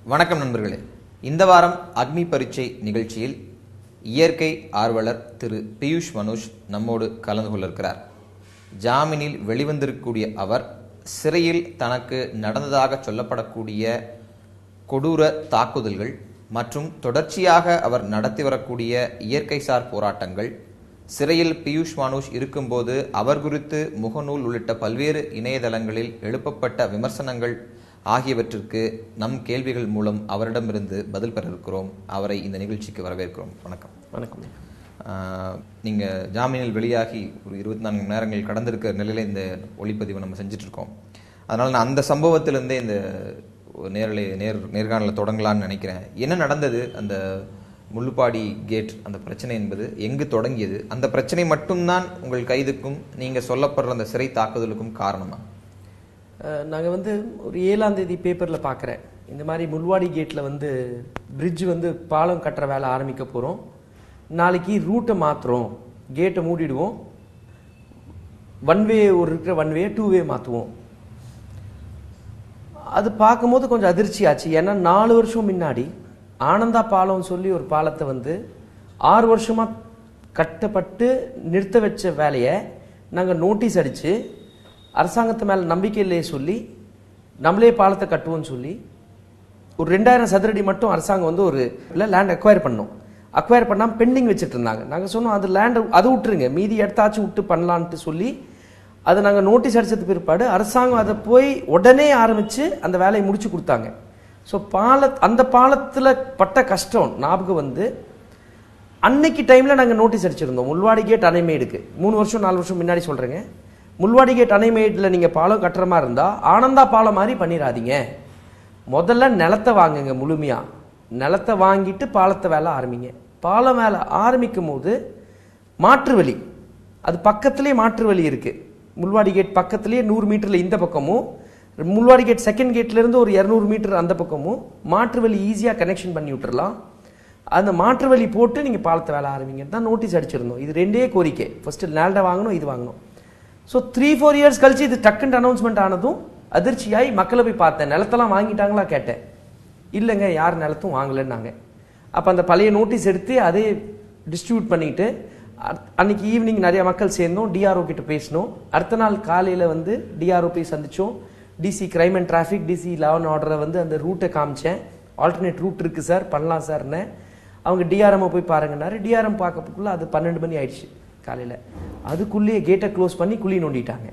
வணக்கம் நண்பர்களே இந்த வாரம் அக்னி பரீட்சை நிகழ்ச்சியில் இயற்கை ஆர்வலர் திரு பியூஷ் மனோஜ் நம்மோடு கலந்து கொள்ள இருக்கிறார் ஜாமீனில் வெளிவந்திருக்கக்கூடிய அவர் சிறையில் தனக்கு நடந்ததாக சொல்லப்படக்கூடிய கொடூர தாக்குதல்கள் மற்றும் தொடர்ச்சியாக அவர் நடத்தி வரக்கூடிய இயற்கைசார் போராட்டங்கள் சிறையில் பியூஷ் மானுஷ் இருக்கும்போது அவர் குறித்து முகநூல் உள்ளிட்ட பல்வேறு இணையதளங்களில் எழுப்பப்பட்ட விமர்சனங்கள் ஆகியவற்றிற்கு நம் கேள்விகள் மூலம் அவரிடமிருந்து பதில் பெற இருக்கிறோம் அவரை இந்த நிகழ்ச்சிக்கு வரவேற்கிறோம் வணக்கம் வணக்கம் ஆஹ், நீங்க ஜாமீனில் வெளியாகி ஒரு இருபத்தி நான்கு மணி நேரங்கள் கடந்திருக்கிற நிலையில இந்த ஒளிப்பதிவை நம்ம செஞ்சுட்டு இருக்கோம் அதனால நான் அந்த சம்பவத்திலிருந்தே இந்த நேரலை நேர் நேர்காணலை தொடங்கலாம்னு நினைக்கிறேன் என்ன நடந்தது அந்த முள்ளுப்பாடி கேட் அந்த பிரச்சனை என்பது எங்கு தொடங்கியது அந்த பிரச்சனை மட்டும்தான் உங்கள் கைதுக்கும் நீங்க சொல்லப்படுற அந்த சிறை தாக்குதலுக்கும் காரணமா அஹ், நாங்க வந்து ஒரு ஏழாம் தேதி பேப்பர்ல பார்க்குறேன் இந்த மாதிரி முள்வாடி கேட்ல வந்து பிரிட்ஜ் வந்து பாலம் கட்டுற வேலை ஆரம்பிக்க போறோம் நாளைக்கு ரூட்டை மாத்துறோம் கேட்டை மூடிடுவோம் ஒன் வே ஒரு இருக்கிற ஒன் வே டூ வே மாத்துவோம் அது பார்க்கும்போது கொஞ்சம் அதிர்ச்சி ஆச்சு ஏன்னா நாலு வருஷம் முன்னாடி ஆனந்தா பாலம் சொல்லி ஒரு பாலத்தை வந்து ஆறு வருஷமா கட்டப்பட்டு நிறுத்த வச்ச வேலையை நாங்கள் நோட்டீஸ் அடிச்சு அரசாங்கத்து மேல நம்பிக்கை இல்லையே சொல்லி நம்மளே பாலத்தை கட்டுவோம்னு சொல்லி ஒரு ரெண்டாயிரம் சதுரடி மட்டும் அரசாங்கம் வந்து ஒரு லேண்ட் அக்வயர் பண்ணோம் அக்வயர் பண்ணாம பெண்டிங் வச்சுட்டு இருந்தாங்க நாங்க சொன்னோம் அது லேண்ட் அது விட்டுருங்க மீதி எடுத்தாச்சும் விட்டு பண்ணலான்ட்டு சொல்லி அதை நாங்க நோட்டீஸ் அடிச்சது பிற்பாடு அரசாங்கம் அதை போய் உடனே ஆரம்பிச்சு அந்த வேலையை முடிச்சு கொடுத்தாங்க ஸோ பால அந்த பாலத்துல பட்ட கஷ்டம் ஞாபகம் வந்து அன்னைக்கு டைம்ல நாங்க நோட்டீஸ் அடிச்சிருந்தோம் முள்வாடி கேட் அணைமேடுக்கு மூணு வருஷம் நாலு வருஷம் முன்னாடி சொல்றேங்க முள்வாடி கேட் அணைமேட்ல நீங்க பாலம் கட்டுற மாதிரி இருந்தா ஆனந்தா பாலம் மாதிரி பண்ணிடாதீங்க முதல்ல நிலத்தை வாங்குங்க முழுமையா நிலத்தை வாங்கிட்டு பாலத்தை வேலை ஆரம்பிங்க பாலம் வேலை ஆரம்பிக்கும் போது மாற்று வழி அது பக்கத்திலே மாற்று வழி இருக்கு முள்வாடி கேட் பக்கத்திலேயே நூறு மீட்டர்ல இந்த பக்கமும் முள்வாடி கேட் செகண்ட் கேட்ல இருந்து ஒரு இரநூறு மீட்டர் அந்த பக்கமும் மாற்று வழி ஈஸியா கனெக்ஷன் பண்ணி விட்டுறலாம் அந்த மாற்று வழி போட்டு நீங்க பாலத்தை வேலை ஆரம்பிங்க தான் நோட்டீஸ் அடிச்சிருந்தோம் இது ரெண்டே கோரிக்கை ஃபர்ஸ்ட் லேண்டை வாங்கணும் இது வாங்கணும் ஸோ த்ரீ ஃபோர் இயர்ஸ் கழிச்சு இது டக்குன்னு அனௌன்ஸ்மெண்ட் ஆனதும் அதிர்ச்சியாய் மக்களை போய் பார்த்தேன் நிலத்தெல்லாம் வாங்கிட்டாங்களா கேட்டேன் இல்லைங்க யார் நிலத்தும் வாங்கலைன்னாங்க அப்போ அந்த பழைய நோட்டீஸ் எடுத்து அதே டிஸ்ட்ரிபியூட் பண்ணிட்டு அ- அன்னைக்கு ஈவினிங் நிறைய மக்கள் சேர்ந்தோம் டிஆர்ஓ கிட்ட பேசினோம் அடுத்த நாள் காலையில் வந்து டிஆர்ஓ போய் சந்திச்சோம் DC crime and traffic DC law and ஆர்டரை வந்து அந்த ரூட்டை காமிச்சேன் ஆல்டர்னேட் ரூட் இருக்கு சார் பண்ணலாம் சார்னு அவங்க டிஆர்எம் போய் பாருங்கன்னாரு டிஆர்எம் பார்க்கறதுக்குள்ள அது பன்னெண்டு மணி ஆயிடுச்சு காலையில் அதுக்குள்ளேயே கேட்டை க்ளோஸ் பண்ணி குழி நோண்டிட்டாங்க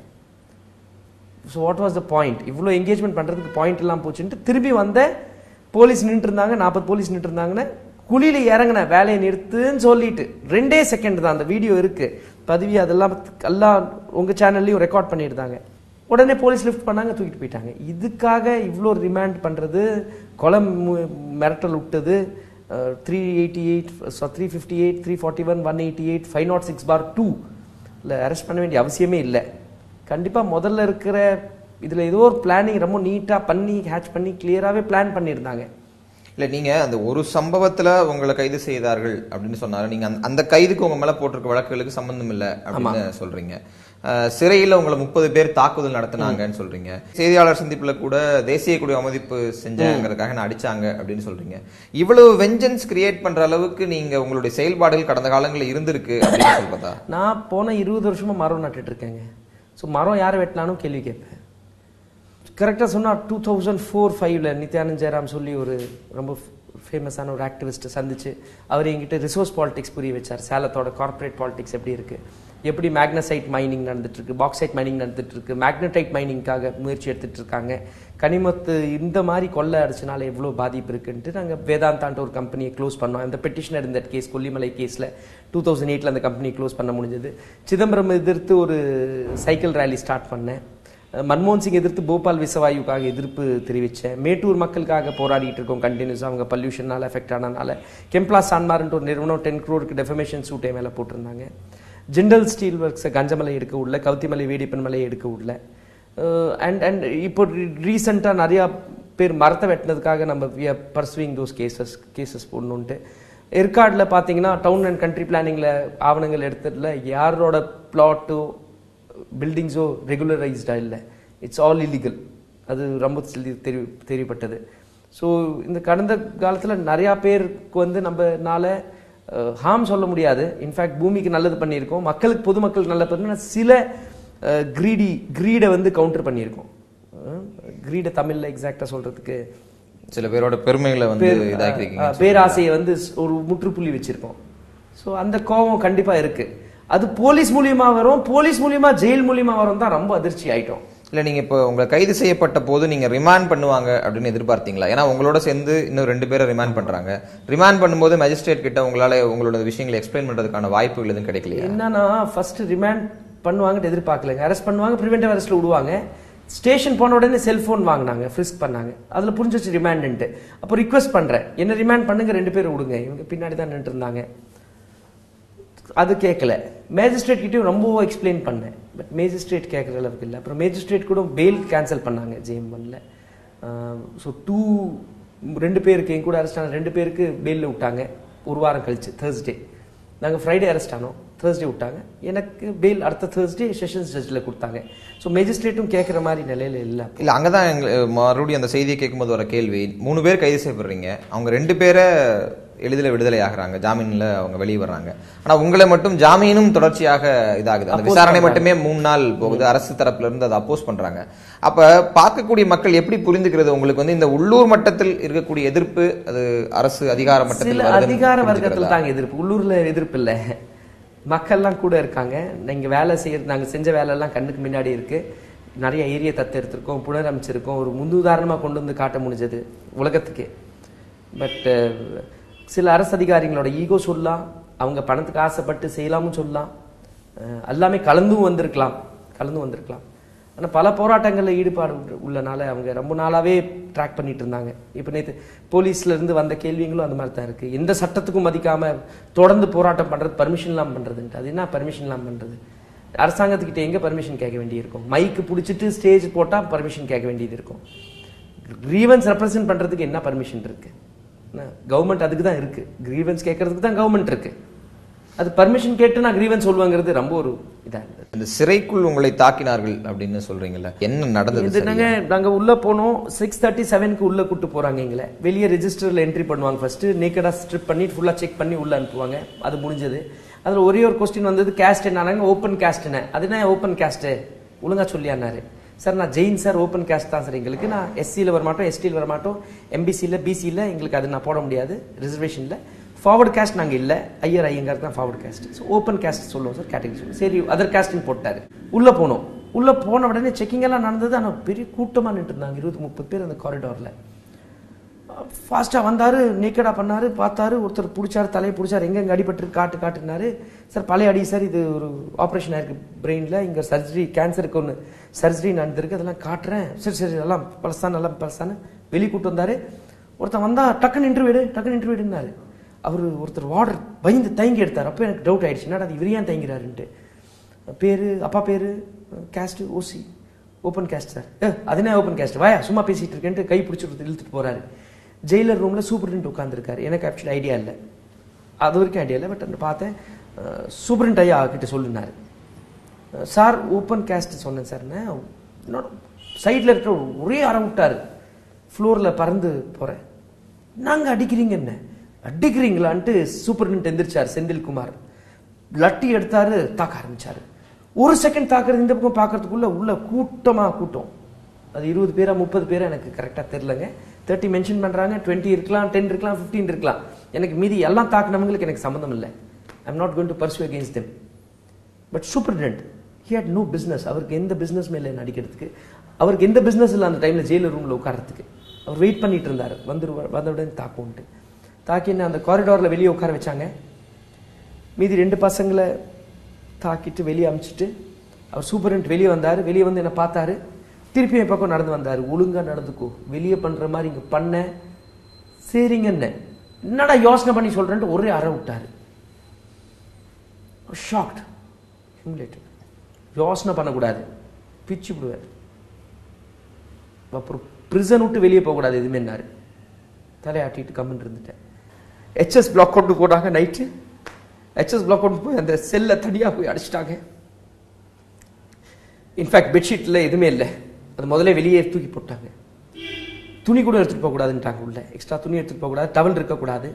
so what was the point இவ்வளோ என்கேஜ்மெண்ட் பண்ணுறதுக்கு பாயிண்ட் எல்லாம் போச்சுன்ட்டு திரும்பி வந்தேன் போலீஸ் நின்றுட்டு இருந்தாங்க நாற்பது போலீஸ் நின்றுட்டு இருந்தாங்கன்னு குழியில இறங்கினேன் வேலையை நிறுத்துன்னு சொல்லிட்டு ரெண்டே செகண்ட் தான் அந்த வீடியோ இருக்கு பதவி அதெல்லாம் எல்லாம் உங்க சேனல்லையும் ரெக்கார்ட் பண்ணியிருந்தாங்க உடனே போலீஸ் லிஃப்ட் பண்ணாங்க தூக்கிட்டு போயிட்டாங்க இதுக்காக இவ்வளோ ரிமாண்ட் பண்றது கொலை மு- மிரட்டல் விட்டது three eighty eight three fifty eight three forty one one eighty eight five nought six bar two இல்லை அரெஸ்ட் பண்ண வேண்டிய அவசியமே இல்லை கண்டிப்பா முதல்ல இருக்கிற இதுல ஏதோ ஒரு பிளானிங் ரொம்ப நீட்டா பண்ணி ஹேட்ச் பண்ணி கிளியராகவே பிளான் பண்ணியிருந்தாங்க இல்ல நீங்க அந்த ஒரு சம்பவத்துல உங்களை கைது செய்தார்கள் அப்படின்னு சொன்னாரு நீங்க அந்த- அந்த கைதுக்கு உங்க மேல போட்டிருக்க வழக்குகளுக்கு சம்பந்தம் இல்ல அப்படின்னு சொல்றீங்க அஹ், சிறையில உங்களை முப்பது பேர் தாக்குதல் நடத்தினாங்கன்னு சொல்றீங்க செய்தியாளர் சந்திப்புல கூட தேசிய குடி அவமதிப்பு செஞ்சாங்கிறதுக்காக நான் அடிச்சாங்க அப்படின்னு சொல்றீங்க இவ்வளவு வெஞ்சன்ஸ் கிரியேட் பண்ற அளவுக்கு நீங்க உங்களுடைய செயல்பாடுகள் கடந்த காலங்களில் இருந்திருக்கு அப்படின்னு சொல்றதா நான் போன இருபது வருஷமா மரம் நட்டுட்டு இருக்கேங்க ஸோ மரம் யாரை வெட்டினாலும் கேள்வி கேட்பேன் கரெக்டாக சொன்னா டூ தௌசண்ட் ஃபோர் ஃபைவ்ல நித்யானந்த் ஜெயராம் சொல்லி ஒரு ரொம்ப ஃபேமஸான ஒரு ஆக்டிவிஸ்ட் சந்திச்சு அவர் என்கிட்ட ரிசோர்ஸ் பாலிடிக்ஸ் புரிய வச்சார் சேலத்தோட கார்ப்பரேட் பாலிடிக்ஸ் எப்படி இருக்கு எப்படி மேக்னசைட் மைனிங் நடந்துட்டு இருக்கு பாக்சைட் மைனிங் நடந்துட்டு இருக்கு மேக்னடைட் மைனிங்காக முயற்சி எடுத்துட்டு இருக்காங்க கனிமத்து இந்த மாதிரி கொள்ளை அடிச்சனால எவ்வளோ பாதிப்பு இருக்குன்ட்டு நாங்கள் வேதாந்தான்ட்டு ஒரு கம்பெனியை க்ளோஸ் பண்ணோம் அந்த பெட்டிஷனர் இந்த கேஸ் கொல்லிமலை கேஸில் டூ தௌசண்ட் எயிட்டில் அந்த கம்பெனியை க்ளோஸ் பண்ண முடிஞ்சது சிதம்பரம் எதிர்த்து ஒரு சைக்கிள் ரேலி ஸ்டார்ட் பண்ணேன் மன்மோகன் சிங் எதிர்த்து போபால் விசவாயுக்காக எதிர்ப்பு தெரிவித்தேன் மேட்டூர் மக்களுக்காக போராடிட்டு இருக்கோம் கண்டினியூஸாக அவங்க பல்யூஷனால எஃபெக்ட் ஆனனால கெம்ப்ளா சான்மார்ன்ற ஒரு நிறுவனம் டென் க்ரோருக்கு டெஃபமேஷன் சூட்டை மேலே போட்டிருந்தாங்க ஜிண்டல் ஸ்டீல் ஒர்க்ஸை கஞ்சமலை எடுக்க உள்ள கவுத்திமலை வேடிப்பன் மலை எடுக்க உள்ள அண்ட் அண்ட் இப்போ ரீசெண்டாக நிறையா பேர் மரத்தை வெட்டினதுக்காக நம்ம we are pursuing those cases cases போடணுன்ட்டு ஏற்காடில் பார்த்தீங்கன்னா டவுன் அண்ட் கண்ட்ரி பிளானிங்கில் ஆவணங்கள் எடுத்ததில் யாரோட பிளாட்டோ பில்டிங்ஸோ ரெகுலரைஸ்டாக இல்லை இட்ஸ் ஆல் இல்லீகல் அது ரொம்ப தெரி- தெரி தெரியப்பட்டது ஸோ இந்த கடந்த காலத்துல நிறைய பேருக்கு வந்து நம்மனால ஹார்ம் சொல்ல முடியாது இன்ஃபேக்ட் பூமிக்கு நல்லது பண்ணியிருக்கோம் மக்களுக்கு பொதுமக்களுக்கு நல்லது பண்ணி சில கிரீடி கிரீடை வந்து கவுண்டர் பண்ணியிருக்கோம் கிரீடை தமிழ்ல எக்ஸாக்டா சொல்றதுக்கு சில பேரோட பெருமைகளை வந்து இதாக்கிருக்கீங்க அஹ், பேராசையை வந்து ஸ்- ஒரு முற்றுப்புள்ளி வச்சிருக்கோம் ஸோ அந்த கோபம் கண்டிப்பா இருக்கு அது போலீஸ் மூலியமா வரும் போலீஸ் மூலியமா ஜெயில் மூலியமா வரும் தான் ரொம்ப அதிர்ச்சி ஆயிட்டோம் இல்ல நீங்க இப்போ உங்களை கைது செய்யப்பட்ட போது நீங்க ரிமாண்ட் பண்ணுவாங்க அப்படின்னு எதிர்பார்த்தீங்களா ஏன்னா உங்களோட சேர்ந்து இன்னும் ரெண்டு பேரை ரிமாண்ட் பண்றாங்க ரிமாண்ட் பண்ணும்போது மேஜிஸ்ட்ரேட் கிட்ட உங்களால உங்களோட விஷயங்களை எக்ஸ்பிளைன் பண்றதுக்கான வாய்ப்புகள் எதுவும் கிடைக்கலையா என்னன்னா ஃபர்ஸ்ட் ரிமாண்ட் பண்ணுவாங்கன்னு எதிர்பார்க்கலங்க அரெஸ்ட் பண்ணுவாங்க ப்ரிவென்டிவ் அரெஸ்ட்ல விடுவாங்க ஸ்டேஷன் போன உடனே செல்போன் வாங்கினாங்க ஃப்ரிஸ்க் பண்ணாங்க அதுல புரிஞ்சிச்சு ரிமாண்ட்ன்ட்டு அப்போ ரிக்வெஸ்ட் பண்றேன் என்ன ரிமாண்ட் பண்ணுங்க ரெண்டு பேரும் விடுங்க இவங்க பின்னாடி தான் நின்று இருந்தாங்க அது கேட்கல மேஜிஸ்ட்ரேட் கிட்டயும் ரொம்ப எக்ஸ்பிளைன் பண்ணேன் பட் மேஜிஸ்ட்ரேட் கேட்குற அளவுக்கு இல்லை அப்புறம் மேஜிஸ்ட்ரேட் கூட பெயில் கேன்சல் பண்ணாங்க ஜேஎம் ஒன்ல ஸோ டூ ரெண்டு பேருக்கு என் கூட அரெஸ்ட் ஆன ரெண்டு பேருக்கு பெயிலில் விட்டாங்க ஒரு வாரம் கழிச்சு தேர்ஸ்டே நாங்கள் ஃப்ரைடே அரெஸ்ட் ஆனோம் தேர்ஸ்டே விட்டாங்க எனக்கு பெயில் அடுத்த தேர்ஸ்டே செஷன்ஸ் ஜட்ஜில் கொடுத்தாங்க ஸோ மேஜிஸ்ட்ரேட்டும் கேட்குற மாதிரி நிலையில இல்லை இல்ல அங்கதான் எங்க மறுபடியும் அந்த செய்தியை கேட்கும்போது வர கேள்வி மூணு பேர் கைது செய்யப்படுறீங்க அவங்க ரெண்டு பேரை எளிதில் விடுதலை ஆகுறாங்க ஜாமீன்ல அவங்க வெளியே வர்றாங்க ஆனா உங்களை மட்டும் ஜாமீனும் தொடர்ச்சியாக இதாகுது அந்த விசாரணை மட்டுமே மூணு நாள் போகுது அரசு தரப்புல இருந்து அதை அப்போஸ் பண்றாங்க அப்ப பார்க்கக்கூடிய மக்கள் எப்படி புரிந்துக்கிறது உங்களுக்கு வந்து இந்த உள்ளூர் மட்டத்தில் இருக்கக்கூடிய எதிர்ப்பு அது அரசு அதிகார மட்டத்தில் சில வருதுன்னு அதிகார புரிஞ்சுக்கிறதா? வர்க்கத்தில் தாங்க எதிர்ப்பு உள்ளூர்ல எதிர்ப்பு இல்ல மக்கள்லாம் கூட இருக்காங்க நீங்க வேலை செய்யறது நாங்க செஞ்ச வேலை எல்லாம் கண்ணுக்கு முன்னாடி இருக்கு நிறைய ஏரிய தத்தெடுத்திருக்கோம் புனரமைச்சிருக்கோம் ஒரு முன்னுதாரணமா கொண்டு வந்து காட்ட முடிஞ்சது உலகத்துக்கே பட் சில அரசு அதிகாரிகளோட ஈகோ சொல்லலாம் அவங்க பணத்துக்கு ஆசைப்பட்டு செய்யலாம்னு சொல்லலாம் அஹ், எல்லாமே கலந்தும் வந்திருக்கலாம் கலந்தும் வந்திருக்கலாம் ஆனா பல போராட்டங்கள்ல ஈடுபாடு உள்ள- உள்ளனால அவங்க ரொம்ப நாளாவே ட்ராக் பண்ணிட்டு இருந்தாங்க இப்ப நேத்து போலீஸ்ல இருந்து வந்த கேள்விங்களும் அந்த மாதிரி தான் இருக்கு எந்த சட்டத்துக்கும் மதிக்காம தொடர்ந்து போராட்டம் பண்றது பர்மிஷன் இல்லாம பண்றதுன்ட்டு அது என்ன பர்மிஷன் இல்லாம பண்றது அரசாங்கத்துக்கிட்ட எங்க பர்மிஷன் கேட்க வேண்டியிருக்கும் மைக்கு பிடிச்சிட்டு ஸ்டேஜ் போட்டா பர்மிஷன் கேட்க வேண்டியது இருக்கும் கிரீவன்ஸ் ரெப்ரசென்ட் பண்றதுக்கு என்ன பர்மிஷன் இருக்கு கவர்மெண்ட் அதுக்கு தான் இருக்கு கிரீவன்ஸ் கேட்கறதுக்கு தான் கவர்மெண்ட் இருக்கு அது பர்மிஷன் கேட்டு நான் கிரீவன்ஸ் சொல்லுவாங்கிறது ரொம்ப ஒரு இதா இருந்தது இந்த சிறைக்குள் உங்களை தாக்கினார்கள் அப்படின்னு சொல்றீங்கல்ல என்ன நடந்தது இது நாங்க நாங்க உள்ள போனோம் சிக்ஸ் தேர்ட்டி செவனுக்கு உள்ள கூட்டு போறாங்க எங்களை வெளியே ரெஜிஸ்டர்ல என்ட்ரி பண்ணுவாங்க ஃபர்ஸ்ட் நேக்கடா ஸ்ட்ரிப் பண்ணி ஃபுல்லா செக் பண்ணி உள்ள அனுப்புவாங்க அது முடிஞ்சது அதுல ஒரே ஒரு கொஸ்டின் வந்தது கேஸ்ட் என்ன ஓப்பன் கேஸ்ட் என்ன அது என்ன ஓப்பன் கேஸ்ட் ஒழுங்கா சொல்லியானாரு சார் நான் ஜெயின் சார் ஓப்பன் கேஸ்ட் தான் சார் எங்களுக்கு நான் எஸ்சியில் வரமாட்டோம் எஸ்டியில் வரமாட்டோம் எம்பிசியில் பிசியில் எங்களுக்கு அது நான் போட முடியாது ரிசர்வேஷனில் ஃபார்வர்டு கேஸ்ட் நாங்கள் இல்லை ஐயர் ஐயங்கார் தான் forward caste so open caste சொல்லுவோம் சார் கேட்டகரி சொல்லுவோம் சரி அதர் கேஸ்ட்னு போட்டாரு உள்ளே போனோம் உள்ளே போன உடனே செக்கிங் எல்லாம் நடந்தது ஆனால் பெரிய கூட்டமாக நின்று இருந்தாங்க இருபது முப்பது பேர் அந்த காரிடாரில் ஃபாஸ்ட்டாக வந்தார் நேக்கடா பண்ணாரு பார்த்தாரு ஒருத்தர் பிடிச்சாரு தலையை பிடிச்சாரு எங்கெங்க அடிபட்டு காட்டு காட்டுனாரு சார் பழைய அடி சார் இது ஒரு ஆப்ரேஷன் ஆயிருக்கு பிரெயினில் இங்கே சர்ஜரி கேன்சருக்கு ஒன்று சர்ஜரி நடந்திருக்கு அதெல்லாம் காட்டுறேன் சரி சரி எல்லாம் பழசான் நல்லா பழசான்னு வெளியே கூட்டு வந்தாரு ஒருத்தன் வந்தா டக்குன்னு இன்டர்வியூடு டக்குன்னு இன்டர்வியூடுனாரு அவர் ஒருத்தர் வார்டர் பயந்து தயங்கி எடுத்தார் அப்போ எனக்கு டவுட் ஆயிடுச்சு என்னடா அது இவர் ஏன் தயங்குறாருன்ட்டு பேரு அப்பா பேரு caste OC open caste sir ஏ அதுனே ஓப்பன் கேஸ்ட் வாயா சும்மா பேசிட்டு இருக்கேன்ட்டு கை பிடிச்சி ஒருத்தர் இழுத்துட்டு போறாரு ஜெயிலர் ரூம்ல சூப்பரிண்ட் உட்காந்துருக்காரு எனக்கு ஆக்சுவலி ஐடியா இல்லை அது வரைக்கும் ஐடியா இல்லை பட் அந்த பார்த்தேன் சூப்பரிண்ட் ஐயா கிட்ட சொல்லுனாரு சார் ஓப்பன் கேஸ்ட் சொன்னேன் சார் என்னோட சைடில் இருக்கிற ஒரே அறம் விட்டாரு ஃப்ளோரில் பறந்து போகிறேன் நாங்கள் அடிக்கிறீங்க என்ன அடிக்கிறீங்களான்ட்டு சூப்பரிண்ட் எந்திரிச்சார் செந்தில்குமார் லட்டி எடுத்தாரு தாக்க ஆரம்பிச்சாரு ஒரு செகண்ட் தாக்குறது இந்த பக்கம் பார்க்கறதுக்குள்ள உள்ள கூட்டமா கூட்டம் அது இருபது பேரா முப்பது பேரா எனக்கு கரெக்டாக தெரிலங்க தேர்ட்டி மென்ஷன் பண்றாங்க டுவெண்ட்டி இருக்கலாம் டென் இருக்கலாம் ஃபிஃப்டீன் இருக்கலாம் எனக்கு மீதி எல்லாம் தாக்குனவங்களுக்கு எனக்கு சம்மந்தம் இல்லை I'm not going to pursue against them but superintendent he had no business அவருக்கு எந்த பிஸ்னஸ் மேலே நடிக்கிறதுக்கு அவருக்கு எந்த பிஸ்னஸ் இல்லை அந்த டைமில் ஜெயிலர் ரூமில் உட்காரத்துக்கு அவர் வெயிட் பண்ணிட்டு இருந்தார் வந்துரு வந்த உடனே தாக்கும்ன்ட்டு தாக்கி என்ன அந்த காரிடாரில் வெளியே உட்கார வச்சாங்க மீதி ரெண்டு பசங்களை தாக்கிட்டு வெளியே அமிச்சிட்டு அவர் சூப்பரண்ட் வெளியே வந்தார் வெளியே வந்து என்னை பார்த்தாரு திருப்பி என் பக்கம் நடந்து வந்தார் ஒழுங்கா நடந்துக்கோ வெளியே பண்ற மாதிரி இங்க பண்ண சரிங்க என்ன என்னடா யோசனை பண்ணி சொல்றேன்ட்டு ஒரே அற விட்டாரு ஷாக்ட் ஹியூமிலேட்டட் யோசனை பண்ணக்கூடாது பிச்சு விடுவார் அப்புறம் பிரிசன் விட்டு வெளியே போகக்கூடாது எதுவுமேனாரு தலையாட்டிட்டு கம்முன்னு இருந்துட்டேன் ஹெச்எஸ் பிளாக் கொண்டு போனாங்க நைட்டு ஹெச்எஸ் பிளாக் கொண்டு போய் அந்த செல்லை தனியாக போய் அடிச்சிட்டாங்க இன்ஃபேக்ட் பெட்ஷீட்டில் எதுவுமே இல்லை அது முதல்ல வெளியே தூக்கி போட்டாங்க துணி கூட எடுத்துகிட்டு போகக்கூடாதுன்ட்டாங்க உள்ள எக்ஸ்ட்ரா துணி எடுத்துகிட்டு போகக்கூடாது டவல் இருக்கக்கூடாது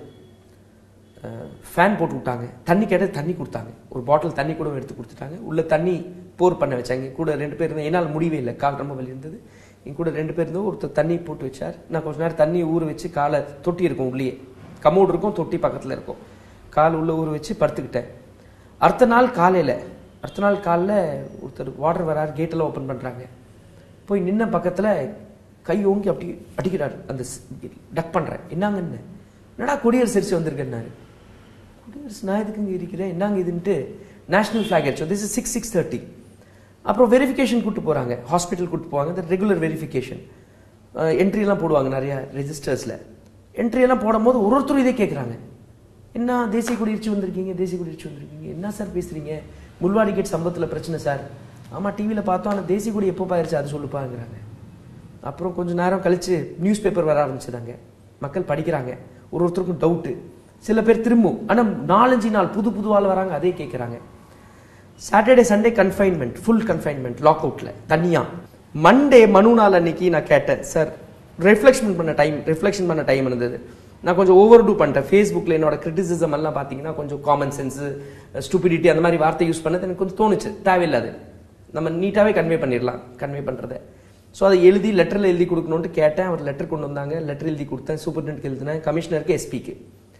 ஃபேன் போட்டு விட்டாங்க தண்ணி கேட்டால் தண்ணி கொடுத்தாங்க ஒரு பாட்டில் தண்ணி கூட எடுத்து கொடுத்துட்டாங்க உள்ள தண்ணி போர் பண்ண வச்சாங்க என் கூட ரெண்டு பேர் இருந்தாங்க என்னால் முடியவே இல்லை கால் ரொம்ப வலி இருந்தது என் கூட ரெண்டு பேர் இருந்தோம் ஒருத்தர் தண்ணி போட்டு வச்சார் நான் கொஞ்ச நேரம் தண்ணி ஊற வச்சு காலை தொட்டி இருக்கும் உள்ளேயே கமோடு இருக்கும் தொட்டி பக்கத்தில் இருக்கும் கால் உள்ள ஊற வச்சு படுத்துக்கிட்டேன் அடுத்த நாள் காலையில் அடுத்த நாள் காலைல ஒருத்தர் வாட்டர் வரார் கேட்டெல்லாம் ஓப்பன் பண்ணுறாங்க போய் நின்ன பக்கத்தில் கை ஓங்கி அப்படி அடிக்கிறார் அந்த டக் பண்ணுறேன் என்னங்கன்னு என்னடா கொடியரசு அரிசி வந்திருக்கேன்னாரு குடியரசு நான் எதுக்கு இங்கே இருக்கிறேன் என்னங்க இதுன்ட்டு நேஷனல் ஃபிளாக் அடிச்சோம் this is six six thirty அப்புறம் வெரிஃபிகேஷன் கூட்டு போகிறாங்க ஹாஸ்பிட்டல் கூட்டு போவாங்க இந்த ரெகுலர் வெரிஃபிகேஷன் என்ட்ரிலாம் போடுவாங்க நிறைய ரெஜிஸ்டர்ஸில் என்ட்ரியெல்லாம் போடும்போது ஒரு ஒருத்தரும் இதே கேட்குறாங்க என்ன தேசிய குடியிருச்சி வந்திருக்கீங்க தேசிய குடியிருச்சி வந்திருக்கீங்க என்ன சார் பேசுறீங்க முள்வாடி கேட் சம்பவத்தில் பிரச்சனை சார் ஆமாம் டிவியில் பார்த்தோம் ஆனால் தேசிய குடி எப்போ பாயிருச்சு அது சொல்லுப்பாங்கிறாங்க அப்புறம் கொஞ்ச நேரம் கழிச்சு நியூஸ் பேப்பர் வர ஆரம்பிச்சதாங்க மக்கள் படிக்கிறாங்க ஒரு ஒருத்தருக்கும் டவுட்டு சில பேர் திரும்பும் ஆனால் நாலஞ்சு நாள் புது புது ஆள் வராங்க அதே கேட்குறாங்க Saturday Sunday confinement full confinement lock அவுட்ல தனியா மண்டே மனு நாள் அன்னைக்கு நான் கேட்டேன் சார் ரிஃப்ளெக்ஷன் பண்ண டைம் ரிஃப்ளெக்ஷன் பண்ண டைம் இருந்தது நான் கொஞ்சம் ஓவர் டூ பண்ணிட்டேன் ஃபேஸ்புக்கில் என்னோட கிரிட்டிசிசம் எல்லாம் பார்த்தீங்கன்னா கொஞ்சம் காமன் சென்ஸ் ஸ்டூபிடிட்டி அந்த மாதிரி வார்த்தை யூஸ் பண்ணது எனக்கு கொஞ்சம் தோணுச்சு தேவையில்லாது நம்ம நீட்டாகவே கன்வே பண்ணிடலாம் கன்வே பண்ணுறதை ஸோ அதை எழுதி லெட்டரில் எழுதி கொடுக்கணுன்ட்டு கேட்டேன் அவர் லெட்டர் கொண்டு வந்தாங்க லெட்டர் எழுதி கொடுத்தேன் சூப்பர்டென்ட்க்கு எழுதினேன் கமிஷனருக்கு எஸ்பிக்கு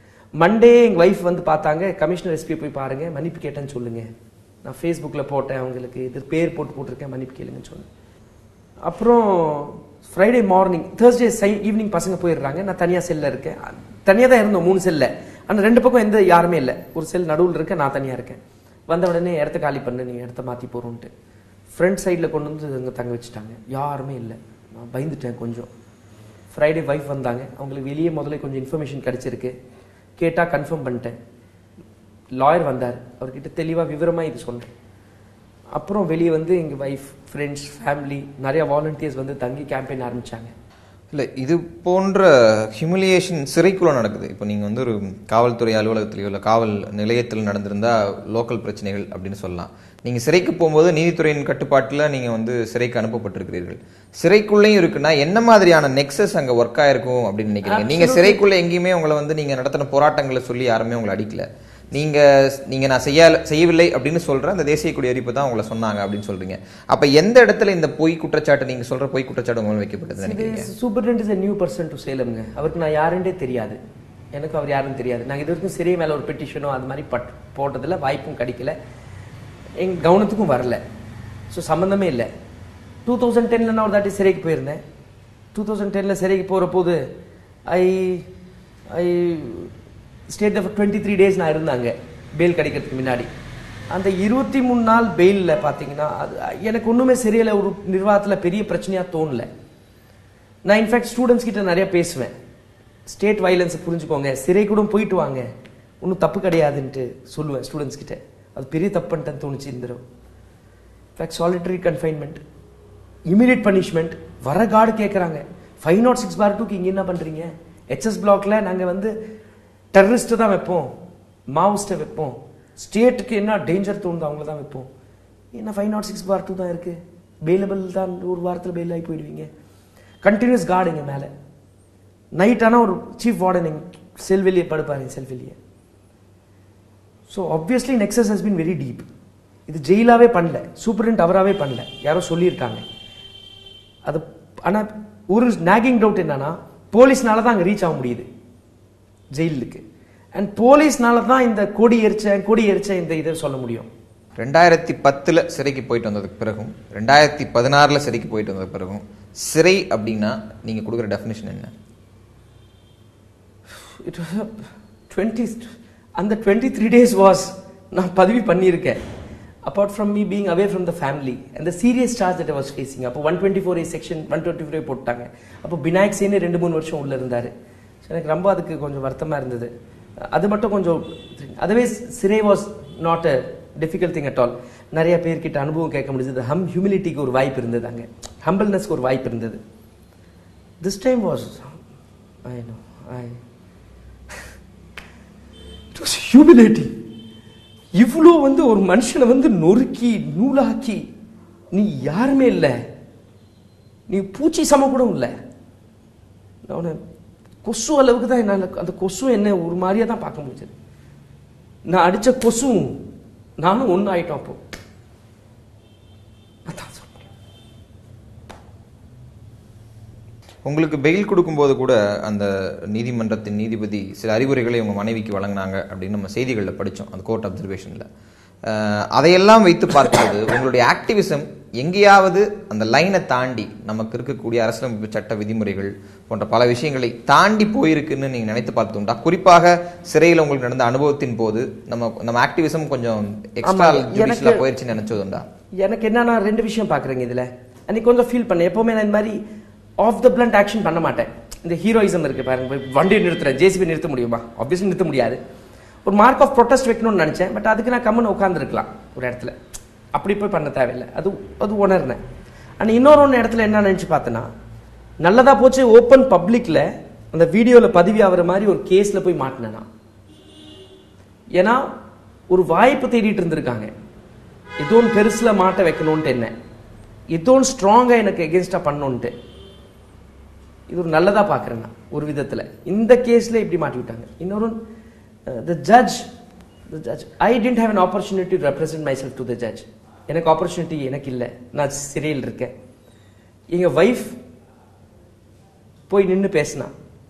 மண்டே எங்கள் ஒய்ஃப் வந்து பார்த்தாங்க கமிஷனர் எஸ்பி போய் பாருங்க மன்னிப்பு கேட்டேன்னு சொல்லுங்க நான் ஃபேஸ்புக்கில் போட்டேன் அவங்களுக்கு இது பேர் போட்டு போட்டிருக்கேன் மன்னிப்பு கேளுங்கன்னு சொன்னேன் அப்புறம் ஃப்ரைடே மார்னிங் தேர்ஸ்டே சை ஈவினிங் பசங்க போயிடுறாங்க நான் தனியாக செல்லில் இருக்கேன் தனியாக தான் இருந்தோம் மூணு செல்லில் ஆனால் ரெண்டு பக்கம் எந்த யாருமே இல்லை ஒரு செல் நடுவில் இருக்கேன் நான் தனியாக இருக்கேன் வந்த உடனே இடத்த காலி பண்ணு நீ இடத்த மாற்றி போகிறோன்ட்டு ஃப்ரண்ட் சைடில் கொண்டு வந்து அங்கே தங்க வச்சுட்டாங்க யாருமே இல்லை நான் பயந்துட்டேன் கொஞ்சம் ஃப்ரைடே ஒய்ஃப் வந்தாங்க அவங்களுக்கு வெளியே முதல்ல கொஞ்சம் இன்ஃபர்மேஷன் கிடச்சிருக்கு கேட்டால் கன்ஃபார்ம் பண்ணிட்டேன் லாயர் வந்தார் அவர்கிட்ட தெளிவாக விவரமாக இது சொன்னேன் அப்புறம் வெளியே வந்து எங்கள் ஒய்ஃப் ஃப்ரெண்ட்ஸ் ஃபேமிலி நிறைய வாலண்டியர்ஸ் வந்து தங்கி கேம்பெயின் ஆரம்பிச்சாங்க இல்லை இது போன்ற ஹியூமிலியேஷன் சிறைக்குள்ள நடக்குது இப்போ நீங்கள் வந்து ஒரு காவல்துறை அலுவலகத்திலேயோ இல்லை காவல் நிலையத்தில் நடந்திருந்தா லோக்கல் பிரச்சனைகள் அப்படின்னு சொல்லலாம் நீங்கள் சிறைக்கு போகும்போது நீதித்துறையின் கட்டுப்பாட்டில் நீங்கள் வந்து சிறைக்கு அனுப்பப்பட்டிருக்கிறீர்கள் சிறைக்குள்ளேயும் இருக்குன்னா என்ன மாதிரியான நெக்ஸஸ் அங்கே ஒர்க் ஆயிருக்கும் அப்படின்னு நினைக்கிறீங்க நீங்கள் சிறைக்குள்ள எங்கேயுமே உங்களை வந்து நீங்கள் நடத்தின போராட்டங்களை சொல்லி யாருமே உங்களை அடிக்கல நீங்க நீங்க நான் செய்ய செய்யவில்லை அப்படின்னு சொல்ற அந்த தேசிய கொடி அறிவிப்பு தான் உங்களை சொன்னாங்க அப்படின்னு சொல்றீங்க அப்ப எந்த இடத்துல இந்த பொய் குற்றச்சாட்டு நீங்க சொல்ற பொய் குற்றச்சாட்டு உங்க மேல வைக்கப்பட்டது நினைக்கிறீங்க superintendent is new person to சேலம்ங்க அவருக்கு நான் யாருன்றே தெரியாது எனக்கு அவர் யாருன்னு தெரியாது நாங்கள் இது வரைக்கும் சிறை மேலே ஒரு பெட்டிஷனோ அது மாதிரி பட் போட்டதில் வாய்ப்பும் கிடைக்கல எங்க கவனத்துக்கும் வரல ஸோ சம்மந்தமே இல்லை டூ தௌசண்ட் டென்னில் நான் ஒரு தாட்டி சிறைக்கு போயிருந்தேன் டூ தௌசண்ட் டென்னில் சிறைக்கு போகிற போது I I state twenty three days நான் இருந்தாங்க பெயில் கிடைக்கிறதுக்கு முன்னாடி அந்த இருபத்தி மூணு நாள் பெயிலில் பார்த்தீங்கன்னா அது எனக்கு ஒன்றுமே சரியில்லை ஒரு நிர்வாகத்தில் பெரிய பிரச்சனையாக தோணல நான் இன்ஃபேக்ட் ஸ்டூடெண்ட்ஸ் கிட்ட நிறைய பேசுவேன் ஸ்டேட் வயலன்ஸை புரிஞ்சுக்கோங்க சிறை கூட போயிட்டு வாங்க ஒன்றும் தப்பு கிடையாதுன்ட்டு சொல்லுவேன் ஸ்டூடெண்ட்ஸ் கிட்ட அது பெரிய தப்பு பண்ணிட்டேன்னு தோணுச்சு இந்த தடவை in fact solitary confinement immediate punishment வர கார்டு கேட்குறாங்க ஃபைவ் நாட் சிக்ஸ் பார் டூக்கு இங்கே என்ன பண்ணுறீங்க ஹெச்எஸ் பிளாக்ல நாங்கள் வந்து டெரரிஸ்ட்டு தான் வைப்போம் மாவோஸ்ட்டை வைப்போம் ஸ்டேட்டுக்கு என்ன டேஞ்சர் தோணுது அவங்கள தான் வைப்போம் என்ன five nought six bar two தான் இருக்கு பெயிலபிள் தான் ஒரு வாரத்தில் பெயில் ஆகி போயிடுவீங்க கண்டினியூஸ் கார்டு எங்க மேலே நைட் ஆனால் ஒரு சீஃப் வார்டன் எங்க செல் வெளியே படுப்பாரு செல் வெளியே so obviously nexus has been very deep இது ஜெயிலாவே பண்ணல சூப்பரண்ட் அவராகவே பண்ணல யாரோ சொல்லியிருக்காங்க அது ஆனால் ஒரு நாகிங் டவுட் என்னன்னா போலீஸ்னால தான் அங்கே ரீச் ஆக முடியுது ஜெயிலுக்கு அண்ட் போலீஸ்னால தான் இந்த கொடி எரிச்ச கொடி எரிச்ச இந்த இதை சொல்ல முடியும் ரெண்டாயிரத்தி பத்துல சிறைக்கு போயிட்டு வந்ததுக்கு பிறகும் ரெண்டாயிரத்தி பதினாறுல சிறைக்கு போயிட்டு வந்ததுக்கு பிறகும் சிறை அப்படின்னா நீங்க கொடுக்குற டெஃபினேஷன் என்ன இட் டுவெண்ட்டி அந்த டுவெண்ட்டி த்ரீ டேஸ் வாஸ் நான் பதவி பண்ணியிருக்கேன் apart from me being away from the family அந்த serious charge that was facing அப்போ one twenty four section one twenty four போட்டாங்க அப்போ பினாயக் சேனு ரெண்டு மூணு வருஷம் உள்ள இருந்தார் எனக்கு ரொம்ப அதுக்கு கொஞ்சம் வருத்தமாக இருந்தது அது மட்டும் கொஞ்சம் அதுவே சிறை was not a difficult thing at all நிறைய பேர்கிட்ட அனுபவம் கேட்க முடிஞ்சது ஹம் ஹியூமிலிட்டிக்கு ஒரு வாய்ப்பு இருந்தது அங்கே ஹம்பிள்னஸ்க்கு ஒரு வாய்ப்பு இருந்தது this time was I know I it was humility இவ்வளோ வந்து ஒரு மனுஷனை வந்து நொறுக்கி நூலாக்கி நீ யாருமே இல்லை நீ பூச்சி சம கூட இல்லை அவனை கொசு அளவுக்கு தான் என்னால் அந்த கொசு என்ன ஒரு மாதிரியா தான் பார்க்க முடிஞ்சது நான் அடிச்ச கொசுவும் நானும் ஒன்று ஆயிட்டோம் அப்போ அதான் சொல்ல முடியும். உங்களுக்கு பெயில் கொடுக்கும்போது கூட அந்த நீதிமன்றத்தின் நீதிபதி சில அறிவுரைகளை உங்க மனைவிக்கு வழங்கினாங்க அப்படின்னு நம்ம செய்திகளில் படித்தோம் அந்த கோர்ட் அப்சர்வேஷன்ல அதையெல்லாம் வைத்து பார்க்கும்போது உங்களுடைய ஆக்டிவிசம் எங்கேயாவது அந்த லைனை தாண்டி நமக்கு இருக்கக்கூடிய அரசியலமைப்பு சட்ட விதிமுறைகள் போன்ற பல விஷயங்களை தாண்டி போயிருக்குன்னு நீங்க நினைத்து பார்த்துண்டா குறிப்பாக சிறையில் உங்களுக்கு நடந்த அனுபவத்தின் போது நம்ம நம்ம ஆக்டிவிசம் கொஞ்சம் எக்ஸ்ட்ரா ஆமா, ஜுடிஷியலா எனக்கு- போயிருச்சுன்னு நினைச்சதுண்டா எனக்கு என்னன்னா ரெண்டு விஷயம் பார்க்குறேங்க இதில் அன்னைக்கு கொஞ்சம் ஃபீல் பண்ணேன் எப்போவுமே நான் இந்த மாதிரி ஆஃப் த பிளண்ட் ஆக்ஷன் பண்ண மாட்டேன் இந்த ஹீரோயிசம் இருக்கு பாருங்க போய் வண்டியை நிறுத்துறேன் ஜேசிபி நிறுத்த முடியுமா ஆப்வியஸ்லி நிறுத்த முடியாது ஒரு மார்க் ஆஃப் ப்ரொடெஸ்ட் வைக்கணும்னு நினச்சேன் பட் அதுக்கு நான் கம்முன்னு உட்காந்துருக்கலாம் ஒரு இடத்துல அப்படி போய் பண்ண தேவையில்லை அது அது உணர்னேன் ஆனால் இன்னொரு ஒன்று இடத்துல என்ன நினச்சி பார்த்தேன்னா நல்லதா போச்சு ஓப்பன் பப்ளிக்ல அந்த வீடியோவில் பதிவு ஆகிற மாதிரி ஒரு கேஸில் போய் மாட்டினேன் நான் ஏன்னா ஒரு வாய்ப்பு தேடிட்டு இருந்திருக்காங்க ஏதோ ஒன்று பெருசில் மாட்ட வைக்கணும்ன்ட்டு என்ன ஏதோ ஒன்று ஸ்ட்ராங்காக எனக்கு எகென்ஸ்டாக பண்ணணுன்ட்டு இது ஒரு நல்லதா பார்க்குறேன் நான் ஒரு விதத்தில் இந்த கேஸில் இப்படி மாட்டி விட்டாங்க இன்னொரு the judge the judge I didn't have an opportunity to represent myself to the judge எனக்கு ஆப்பர்ச்சுனிட்டி எனக்கு இல்லை நான் சிறையில் இருக்கேன் எங்கள் ஒய்ஃப் போய் நின்று பேசினா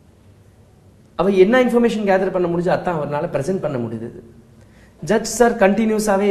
அவ என்ன இன்ஃபர்மேஷன் கேதர் பண்ண முடிஞ்சு அதான் அவரால் பிரசன்ட் பண்ண முடியுது ஜட்ஜ் சார் கண்டினியூஸாகவே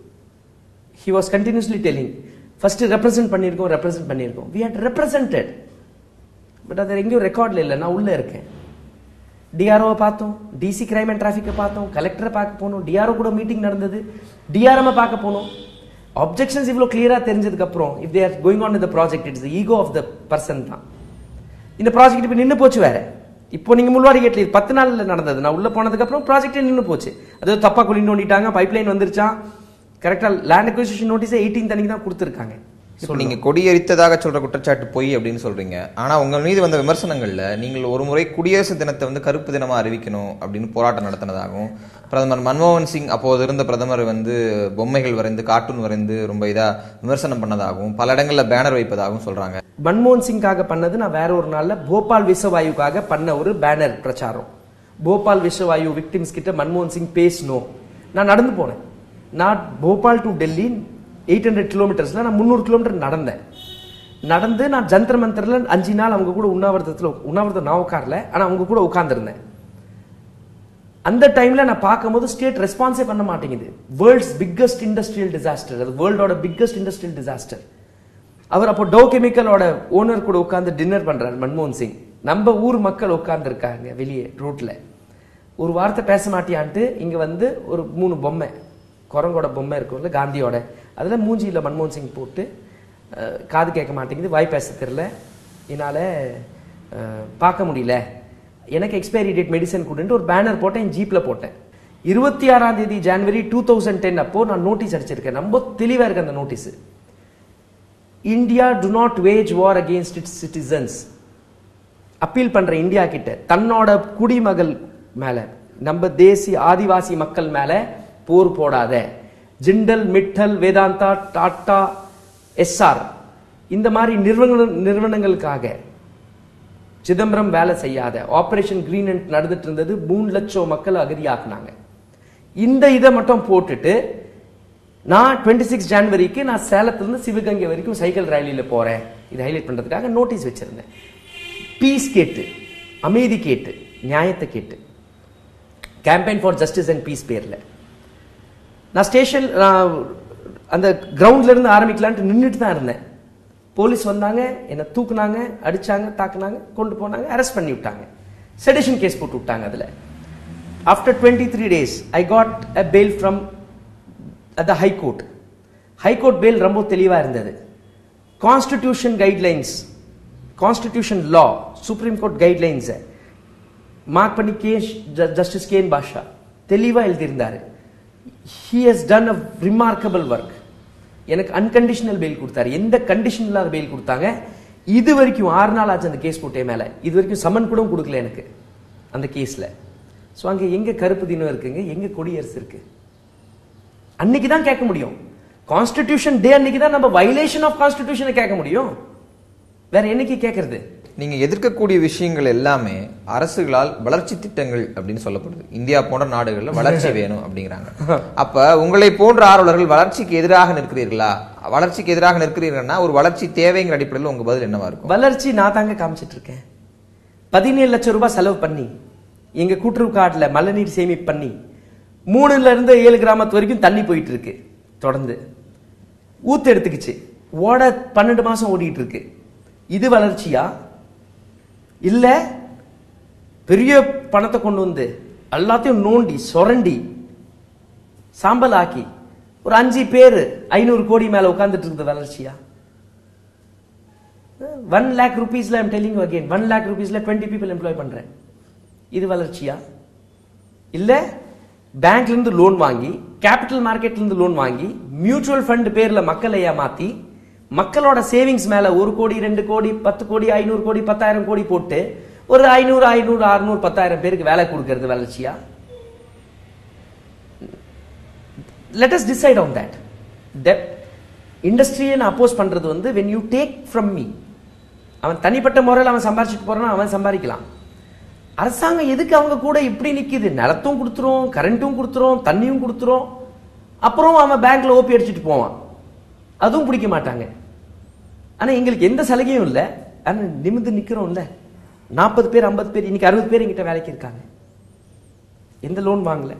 he was continuously telling first represent பண்ணியிருக்கோம் ரெப்ரசென்ட் பண்ணியிருக்கோம் வி ஹட் ரெப்ரசன்டட் பட் அது எங்கேயும் ரெக்கார்டில் இல்லை நான் உள்ளே இருக்கேன் டிஆர்ஓவை பார்த்தோம் டிசி கிரைம் அண்ட் டிராஃபிக்கை பார்த்தோம் கலெக்டரை பார்க்க போனோம் டிஆர்ஓ கூட மீட்டிங் நடந்தது டிஆர்எம் பார்க்க போனோம் ஆப்ஜெக்ஷன்ஸ் இவ்வளோ கிளியராக தெரிஞ்சதுக்கப்புறம் if they're going on the project it's ego of the person தான் இந்த ப்ராஜெக்ட் இப்போ நின்று போச்சு வேற இப்போ நீங்க முள்வாடி கேட்ல இது பத்து நாள்ல நடந்தது நான் உள்ள போனதுக்கு அப்புறம் ப்ராஜெக்டே நின்று போச்சு அது தப்பா குழி நோண்டிட்டாங்க பைப்லைன் வந்துருச்சான் கரெக்டா லேண்ட் அக்விசிஷன் நோட்டீஸே எயிட்டீன் அன்னைக்கு தான் கொடுத்துருக்காங்க இப்போ நீங்க கொடியரித்ததாக சொல்ற குற்றச்சாட்டு பொய் அப்படின்னு சொல்றீங்க ஆனா உங்க மீது வந்த விமர்சனங்கள்ல நீங்கள் ஒரு முறை குடியரசு தினத்தை வந்து கருப்பு தினமா அறிவிக்கணும் அப்படின்னு போராட்டம் நடத்தினதாகவும் பிரதமர் மன்மோகன் சிங் அப்போது இருந்த பிரதமர் வந்து பொம்மைகள் வரைந்து கார்ட்டூன் வரைந்து ரொம்ப இதா விமர்சனம் பண்ணதாகவும் பல இடங்கள்ல பேனர் வைப்பதாகவும் சொல்றாங்க மன்மோகன் சிங்காக பண்ணது நான் வேற ஒரு நாள்ல போபால் விஷவாயுக்காக பண்ண ஒரு பேனர் பிரச்சாரம் போபால் விஷவாயு விக்டிம்ஸ் கிட்ட மன்மோகன் சிங் பேசணும் நான் நடந்து போனேன் நான் Bhopal to Delhi eight hundred கிலோமீட்டர்ஸ்ல நான் முந்நூறு கிலோமீட்டர் நடந்தேன் நடந்து நான் ஜந்தர் மந்தர்ல அஞ்சு நாள் அவங்க கூட உண்ணாவிரதத்துல உண்ணாவிரதம் நான் உட்காரல ஆனா அவங்க கூட உட்கார்ந்திருந்தேன் அந்த டைம்ல நான் பார்க்கும்போது ஸ்டேட் ரெஸ்பான்ஸே பண்ண மாட்டேங்குது வேர்ல்ட்ஸ் பிக்கஸ்ட் இண்டஸ்ட்ரியல் டிசாஸ்டர் அது வேர்ல்டோட பிக்கஸ்ட் இண்டஸ்ட்ரியல் டிசாஸ்டர் அவர் அப்போ டோ கெமிக்கலோட ஓனர் கூட உட்கார்ந்து டின்னர் பண்றாரு மன்மோகன் சிங் நம்ம ஊர் மக்கள் உட்கார்ந்து இருக்காங்க வெளியே ரோட்ல ஒரு வார்த்தை பேச மாட்டியான்ட்டு இங்க வந்து ஒரு மூணு பொம்மை குரங்கோட பொம்மை இருக்கும்ல காந்தியோட அதுல மூஞ்சியில மன்மோகன் சிங் போட்டு அஹ், காது கேட்க மாட்டேங்குது வாய் பேச தெரியல என்னால அஹ், பார்க்க முடியல எனக்கு எக்ஸ்பைரி டேட் மெடிசன் கொடுன்ட்டு ஒரு பேனர் போட்டேன் என் ஜீப்ல போட்டேன் இருபத்தி ஆறாம் தேதி ஜனவரி டூ தௌசண்ட் டென் அப்போ நான் நோட்டீஸ் அடிச்சிருக்கேன் ரொம்ப தெளிவா இருக்கு அந்த notice India to not wage war against its citizens appeal பண்ற இந்தியா கிட்ட தன்னோட குடிமகள் மேல நம்ம தேசிய ஆதிவாசி மக்கள் மேல போர் போடாத ஜிண்டல் மிட்டல் வேதாந்தா டாடா எஸ்ஆர் இந்த மாதிரி நிறுவன நிறுவனங்களுக்காக சிதம்பரம் வேலை செய்யாத ஆபரேஷன் கிரீன் நடந்துட்டு இருந்தது மூணு லட்சம் மக்கள் அகதியாக்குனாங்க இந்த இதை மட்டும் போட்டுட்டு நான் டுவெண்ட்டி சிக்ஸ் ஜனவரிக்கு நான் சேலத்திலிருந்து சிவகங்கை வரைக்கும் சைக்கிள் ரேலியில போறேன் இதை ஹைலைட் பண்றதுக்காக நோட்டீஸ் வச்சிருந்தேன் பீஸ் கேட்டு அமைதி கேட்டு நியாயத்தை கேட்டு campaign for justice and peace பேர்ல நான் ஸ்டேஷன் அந்த கிரவுண்ட்ல இருந்து ஆரம்பிக்கலான்ட்டு நின்றுட்டு தான் இருந்தேன் போலீஸ் வந்தாங்க என்னை தூக்குனாங்க அடிச்சாங்க தாக்குனாங்க கொண்டு போனாங்க அரெஸ்ட் பண்ணி விட்டாங்க செடிஷன் கேஸ் போட்டு விட்டாங்க அதுல after twenty three days I got a bail from the high court high court bail ரொம்ப தெளிவா இருந்தது constitution guidelines constitution law supreme court கைட்லைன்ஸை மார்க் பண்ணி கே ஜஸ்டிஸ் கேன் பாஷா தெளிவா எழுதியிருந்தாரு he has done a remarkable work எனக்கு அன்கண்டிஷனல் பெயில் கொடுத்தாரு எந்த கண்டிஷன் இல்லாத பெயில் கொடுத்தாங்க இது வரைக்கும் ஆறு நாள் ஆச்சு அந்த கேஸ் போட்டே மேல இது வரைக்கும் சமன் கூட கொடுக்கல எனக்கு அந்த கேஸ்ல ஸோ அங்க எங்க கருப்பு தினம் இருக்குங்க எங்க கொடியரசு இருக்கு அன்னைக்கு தான் கேட்க முடியும் கான்ஸ்டிடியூஷன் டே அன்னைக்கு தான் நம்ம வைலேஷன் ஆஃப் கான்ஸ்டிடியூஷனை கேட்க முடியும் வேற என்னைக்கு கேட்கறது நீங்க எதிர்க்கக்கூடிய விஷயங்கள் எல்லாமே அரசுகளால் வளர்ச்சி திட்டங்கள் அப்படின்னு சொல்லப்படுது இந்தியா போன்ற நாடுகள்ல வளர்ச்சி வேணும் அப்படிங்கிறாங்க அப்ப உங்களை போன்ற ஆர்வலர்கள் வளர்ச்சிக்கு எதிராக நிற்கிறீர்களா வளர்ச்சிக்கு எதிராக நிற்கிறீர்கள்னா ஒரு வளர்ச்சி தேவைங்கிற அடிப்படையில் உங்க பதில் என்னவா இருக்கும் வளர்ச்சி நான் தாங்க காமிச்சிட்டு இருக்கேன் பதினேழு லட்சம் ரூபாய் செலவு பண்ணி எங்க கூட்டுறவு காட்டுல மழைநீர் சேமிப்பு பண்ணி மூணுல இருந்து ஏழு கிராமத்து வரைக்கும் தண்ணி போயிட்டு இருக்கு தொடர்ந்து ஊத்து எடுத்துக்கிச்சு ஓட பன்னெண்டு மாசம் ஓடிட்டு இருக்கு இது வளர்ச்சியா இல்ல பெரிய பணத்தை கொண்டு வந்து எல்லாத்தையும் நோண்டி சொரண்டி சாம்பல் ஆக்கி ஒரு அஞ்சு பேர் ஐநூறு கோடி மேல உட்கார்ந்துட்டு இருக்குது வளர்ச்சியா ஒன் லேக் ருபீஸ்ல I'm telling again one lakh ருபீஸ்ல டுவெண்ட்டி பீப்புள் எம்ப்ளாய் பண்றேன் இது வளர்ச்சியா இல்ல பேங்க்ல இருந்து லோன் வாங்கி கேபிட்டல் மார்க்கெட்ல இருந்து லோன் வாங்கி மியூச்சுவல் ஃபண்ட் பேர்ல மக்களை ஏமாத்தி மக்களோட சேவிங்ஸ் மேல ஒரு கோடி ரெண்டு கோடி பத்து கோடி ஐநூறு கோடி பத்தாயிரம் கோடி போட்டு ஒரு ஐநூறு ஐநூறு அறுநூறு பத்தாயிரம் பேருக்கு வேலை கொடுக்கறது வளர்ச்சியா let us decide on that that இண்டஸ்ட்ரியை நான் அப்போஸ் பண்றது வந்து when you take from me அவன் தனிப்பட்ட முறையில் அவன் சம்பாரிச்சிட்டு போறான் அவன் சம்பாதிக்கலாம் அரசாங்கம் எதுக்கு அவங்க கூட இப்படி நிக்குது நிலத்தும் கொடுத்துரும் கரண்ட்டும் கொடுத்துரும் தண்ணியும் கொடுத்துரும் அப்புறம் அவன் பேங்க்ல ஓபி அடிச்சிட்டு போவான் அதுவும் பிடிக்க மாட்டாங்க ஆனா எங்களுக்கு எந்த சலுகையும் இல்லை ஆனா நிமிந்து நிக்கிறோம்ல நாற்பது பேர் ஐம்பது பேர் இன்னைக்கு அறுபது பேர் எங்கிட்ட வேலைக்கு இருக்காங்க எந்த லோன் வாங்கல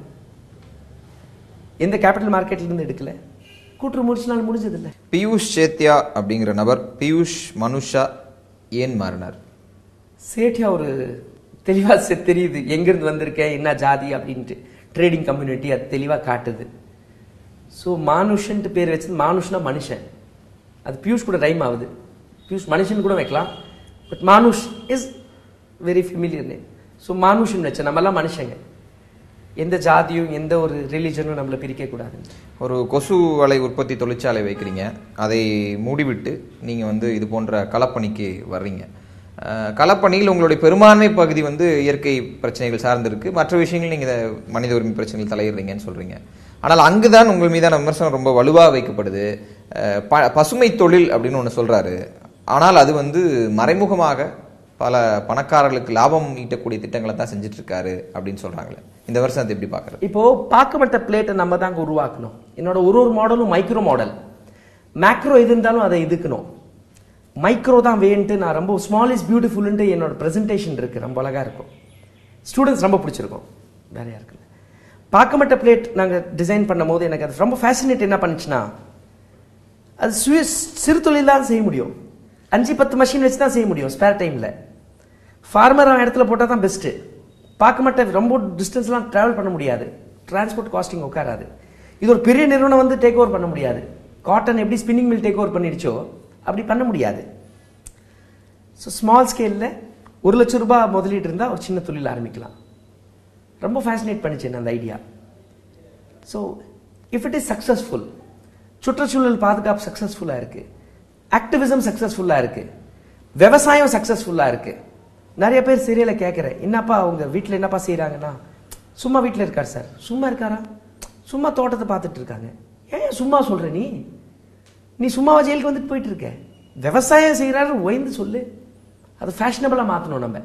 எந்த கேபிட்டல் மார்க்கெட்ல இருந்து எடுக்கல கூட்டுறவு முடிச்சுனால் முடிஞ்சது இல்ல பியூஷ் சேத்யா அப்படிங்கிற நபர் பியூஷ் மனுஷா ஏன் மாறினார் சேட்டியா ஒரு தெளிவா செ- தெரியுது எங்கிருந்து வந்திருக்கேன் என்ன ஜாதி அப்படின்ட்டு ட்ரேடிங் கம்யூனிட்டி அது தெளிவா காட்டுது ஸோ மானுஷன்ட்டு பேர் வச்சது மானுஷ்னா மனுஷன் அது பியூஷ் கூட ரைம் ஆகுது பியூஷ் மனுஷன் கூட வைக்கலாம் but Manush is very familiar name so மானுஷன் வச்சேன் நம்மலாம் மனுஷங்க எந்த ஜாதியும் எந்த ஒரு ரிலீஜனும் நம்மளை பிரிக்க கூடாது ஒரு கொசு வலை உற்பத்தி தொழிற்சாலை வைக்கிறீங்க அதை மூடிவிட்டு நீங்க வந்து இது போன்ற களப்பணிக்கு வர்றீங்க அஹ், களப்பணியில் உங்களுடைய பெரும்பான்மை பகுதி வந்து இயற்கை பிரச்சனைகள் சார்ந்திருக்கு மற்ற விஷயங்கள் நீங்க இதை மனித உரிமை பிரச்சனைகள் தலையிடுறீங்கன்னு சொல்றீங்க ஆனால் அங்குதான் உங்கள் மீதான விமர்சனம் ரொம்ப வலுவா வைக்கப்படுது அஹ், ப- பசுமை தொழில் அப்படின்னு ஒன்று சொல்றாரு ஆனால் அது வந்து மறைமுகமாக பல பணக்காரர்களுக்கு லாபம் ஈட்டக்கூடிய திட்டங்களை தான் செஞ்சுட்டு இருக்காரு அப்படின்னு சொல்றாங்களே இந்த வருஷம் அதை எப்படி பாக்குறது இப்போ பார்க்கப்பட்ட பிளேட்டை நம்ம தாங்க உருவாக்கணும் என்னோட ஒரு ஒரு மாடலும் மைக்ரோ மாடல் மேக்ரோ எது இருந்தாலும் அதை இதுக்கணும் மைக்ரோ தான் வேன்ட்டு நான் ரொம்ப ஸ்மால் இஸ் பியூட்டிஃபுல்ன்ட்டு என்னோட பிரசன்டேஷன் இருக்கு ரொம்ப அழகா இருக்கும் ஸ்டூடெண்ட்ஸ் ரொம்ப பிடிச்சிருக்கும் வேற யாருக்கு இல்லை பார்க்கப்பட்ட பிளேட் நாங்கள் டிசைன் பண்ணும்போது எனக்கு அது ரொம்ப ஃபேசினேட் என்ன பண்ணுச்சுன்னா அது சுய சிறு தொழில் தான் செய்ய முடியும் அஞ்சு பத்து மஷின் வச்சு தான் செய்ய முடியும் ஸ்பேர் டைமில் ஃபார்மர் அவன் இடத்துல போட்டால் தான் பெஸ்ட்டு பார்க்க மாட்டேன் ரொம்ப டிஸ்டன்ஸ்லாம் ட்ராவல் பண்ண முடியாது டிரான்ஸ்போர்ட் காஸ்டிங் உட்காராது இது ஒரு பெரிய நிறுவனம் வந்து டேக் ஓவர் பண்ண முடியாது காட்டன் எப்படி ஸ்பின்னிங் மில் டேக் ஓவர் பண்ணிடுச்சோ அப்படி பண்ண முடியாது ஸோ ஸ்மால் ஸ்கேலில் ஒரு லட்சம் ரூபாய் முதலீடு இருந்தால் ஒரு சின்ன தொழில் ஆரம்பிக்கலாம் ரொம்ப ஃபேசினேட் பண்ணிச்சு என்ன அந்த idea so if it is successful சுற்றுச்சூழல் பாதுகாப்பு சக்ஸஸ்ஃபுல்லாக இருக்கு ஆக்டிவிசம் சக்ஸஸ்ஃபுல்லாக இருக்கு விவசாயம் சக்ஸஸ்ஃபுல்லாக இருக்கு நிறைய பேர் சீரியலை கேட்குறேன் என்னப்பா அவங்க வீட்டில் என்னப்பா செய்கிறாங்கன்னா சும்மா வீட்டில் இருக்கார் சார் சும்மா இருக்காரா சும்மா தோட்டத்தை பார்த்துட்டு இருக்காங்க ஏன் சும்மா சொல்ற நீ நீ சும்மாவா ஜெயிலுக்கு வந்துட்டு போயிட்டு இருக்க விவசாயம் செய்கிறாரு ஓய்ந்து சொல்லு அது ஃபேஷனபிளாக மாற்றணும் நம்ம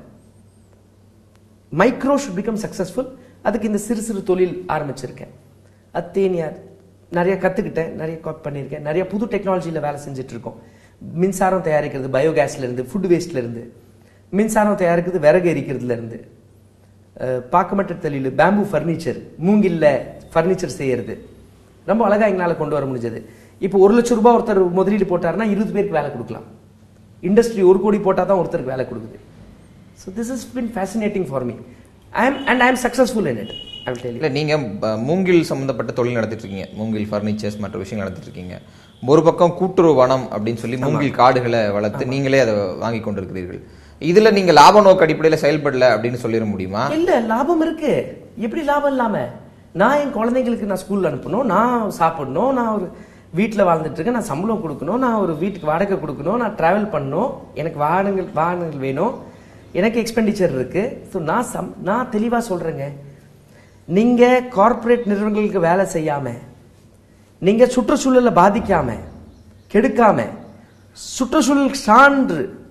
மைக்ரோ ஷுட் பிகம் சக்ஸஸ்ஃபுல் அதுக்கு இந்த சிறு சிறு தொழில் ஆரம்பிச்சிருக்கேன் அது தேனியார் நிறைய கற்றுக்கிட்டேன் நிறைய காப் பண்ணியிருக்கேன் நிறைய புது டெக்னாலஜியில் வேலை செஞ்சுட்டு இருக்கோம் மின்சாரம் தயாரிக்கிறது பயோகேஸ்ல இருந்து ஃபுட் வேஸ்ட்ல இருந்து மின்சாரம் தயாரிக்கிறது விறகு எரிக்கிறதுல இருந்து அஹ், பாக்கமட்ட தொழில் பேம்பு ஃபர்னிச்சர் மூங்கில்ல ஃபர்னிச்சர் செய்யறது ரொம்ப அழகா எங்களால் கொண்டு வர முடிஞ்சது இப்போ ஒரு லட்சம் ரூபாய் ஒருத்தர் முதலீடு போட்டாருன்னா இருபது பேருக்கு வேலை கொடுக்கலாம் இண்டஸ்ட்ரி ஒரு கோடி போட்டால் தான் ஒருத்தருக்கு வேலை கொடுக்குது so this is been fascinating for me I am and I am successful in it I will tell இல்ல நீங்க ப- மூங்கில் சம்பந்தப்பட்ட தொழில் நடத்திட்டு இருக்கீங்க மூங்கில் ஃபர்னிச்சர்ஸ் மற்ற விஷயங்கள் நடத்திட்டு இருக்கீங்க ஒரு பக்கம் கூட்டுறவு வனம் அப்படின்னு சொல்லி மூங்கில் காடுகளை வளர்த்து நீங்களே அதை வாங்கி கொண்டிருக்கிறீர்கள் இதுல நீங்க லாப நோக்கு அடிப்படையில செயல்படல அப்படின்னு சொல்லிட முடியுமா இல்ல லாபம் இருக்கு எப்படி லாபம் இல்லாம நான் என் குழந்தைங்களுக்கு நான் ஸ்கூல்ல அனுப்பணும் நான் சாப்பிடணும் நான் ஒரு வீட்டில் வாழ்ந்துட்டு இருக்கேன் நான் சம்பளம் கொடுக்கணும் நான் ஒரு வீட்டுக்கு வாடகை கொடுக்கணும் நான் டிராவல் பண்ணணும் எனக்கு வாகனங்கள் வாகனங்கள் வேணும் எனக்கு எக்ஸ்பெண்டிச்சர் இருக்கு ஸோ நான் சம் நான் தெளிவா சொல்றேங்க நீங்க கார்ப்பரேட் நிறுவனங்களுக்கு வேலை செய்யாம நீங்க சுற்றுச்சூழலை பாதிக்காம கெடுக்காம சுற்றுச்சூழல் சான்று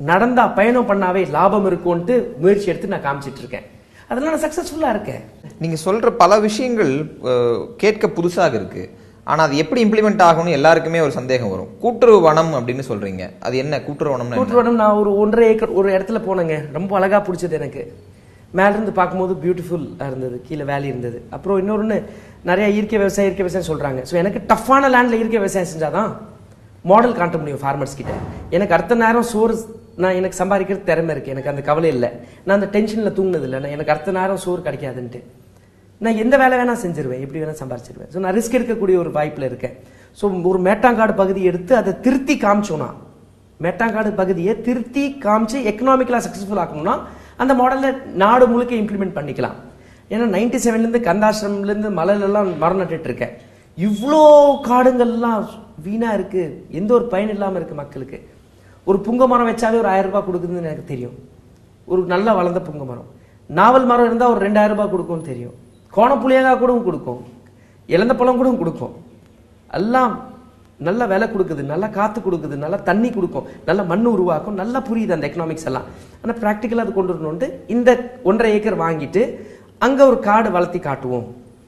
நடந்தா பயணம் பண்ணாவே லாபம் இருக்கும்ட்டு முயற்சி எடுத்து நான் காமிச்சிட்டு இருக்கேன் அதெல்லாம் நான் சக்சஸ்ஃபுல்லா இருக்கேன் நீங்க சொல்ற பல விஷயங்கள் அஹ், கேட்க புதுசாக இருக்கு ஆனா அது எப்படி இம்ப்ளிமெண்ட் ஆகும்னு எல்லாருக்குமே ஒரு சந்தேகம் வரும் கூட்டுறவு வனம் அப்படின்னு சொல்றீங்க அது என்ன கூட்டுறவு வனம்னா என்ன? கூட்டுவடம் நான் ஒரு ஒன்றரை ஏக்கர் ஒரு இடத்துல போனேங்க ரொம்ப அழகா பிடிச்சது எனக்கு மேல இருந்து பார்க்கும்போது பியூட்டிஃபுல் இருந்தது கீழே வேலி இருந்தது அப்புறம் இன்னொன்னு நிறைய இயற்கை விவசாயம் இயற்கை விவசாயம் சொல்றாங்க ஸோ எனக்கு டஃப்பான லேண்ட்ல இயற்கை விவசாயம் செஞ்சாதான் மாடல் காட்ட முடியும் ஃபார்மர்ஸ் கிட்ட எனக்கு அடுத்த நேரம் சோறு நான் எனக்கு சம்பாதிக்கிறது திறமை இருக்கு எனக்கு அந்த கவலை இல்லை நான் அந்த டென்ஷன்ல தூங்குனது இல்லை நான் எனக்கு அடுத்த நேரம் சோறு கிடைக்காதுன்ட்டு நான் எந்த வேலை வேணா செஞ்சிருவேன் எப்படி வேணா சம்பாரிச்சிருவேன் ஸோ நான் ரிஸ்க் எடுக்கக்கூடிய ஒரு வாய்ப்புல இருக்கேன் ஸோ ஒரு மேட்டாங்காடு பகுதி எடுத்து அதை திருத்தி காமிச்சோன்னா மேட்டாங்காடு பகுதியை திருத்தி காமிச்சு எக்கனாமிக்கலா சக்ஸஸ்ஃபுல் ஆக்கணும்னா அந்த மாடலை நாடு முழுக்க இம்ப்ளிமெண்ட் பண்ணிக்கலாம் ஏன்னா நைன்டி செவன்லேருந்து கந்தாசிரம்லேருந்து மலையிலலாம் மரம் நட்டுட்டு இருக்கேன் இவ்வளோ காடுங்கள்லாம் வீணா இருக்கு எந்த ஒரு பயன் இல்லாம இருக்கு மக்களுக்கு ஒரு புங்க மரம் வச்சாவே ஒரு ஆயிரம் ரூபாய் கொடுக்குதுன்னு எனக்கு தெரியும் ஒரு நல்லா வளர்ந்த புங்க மரம் நாவல் மரம் இருந்தால் ஒரு ரெண்டாயிரம் ரூபாய் கொடுக்கும்னு தெரியும் கோணப்புளியங்காய் கூட கொடுக்கும் இழந்த பழம் கூட கொடுக்கும் எல்லாம் நல்ல விலை கொடுக்குது நல்லா காத்து கொடுக்குது நல்லா தண்ணி கொடுக்கும் நல்ல மண் உருவாக்கும் நல்லா புரியுது அந்த எக்கனாமிக்ஸ் எல்லாம் ஆனால் ப்ராக்டிக்கலாக அது கொண்டு வரணும்ட்டு இந்த ஒன்றரை ஏக்கர் வாங்கிட்டு அங்கே ஒரு காடு வளர்த்தி காட்டுவோம்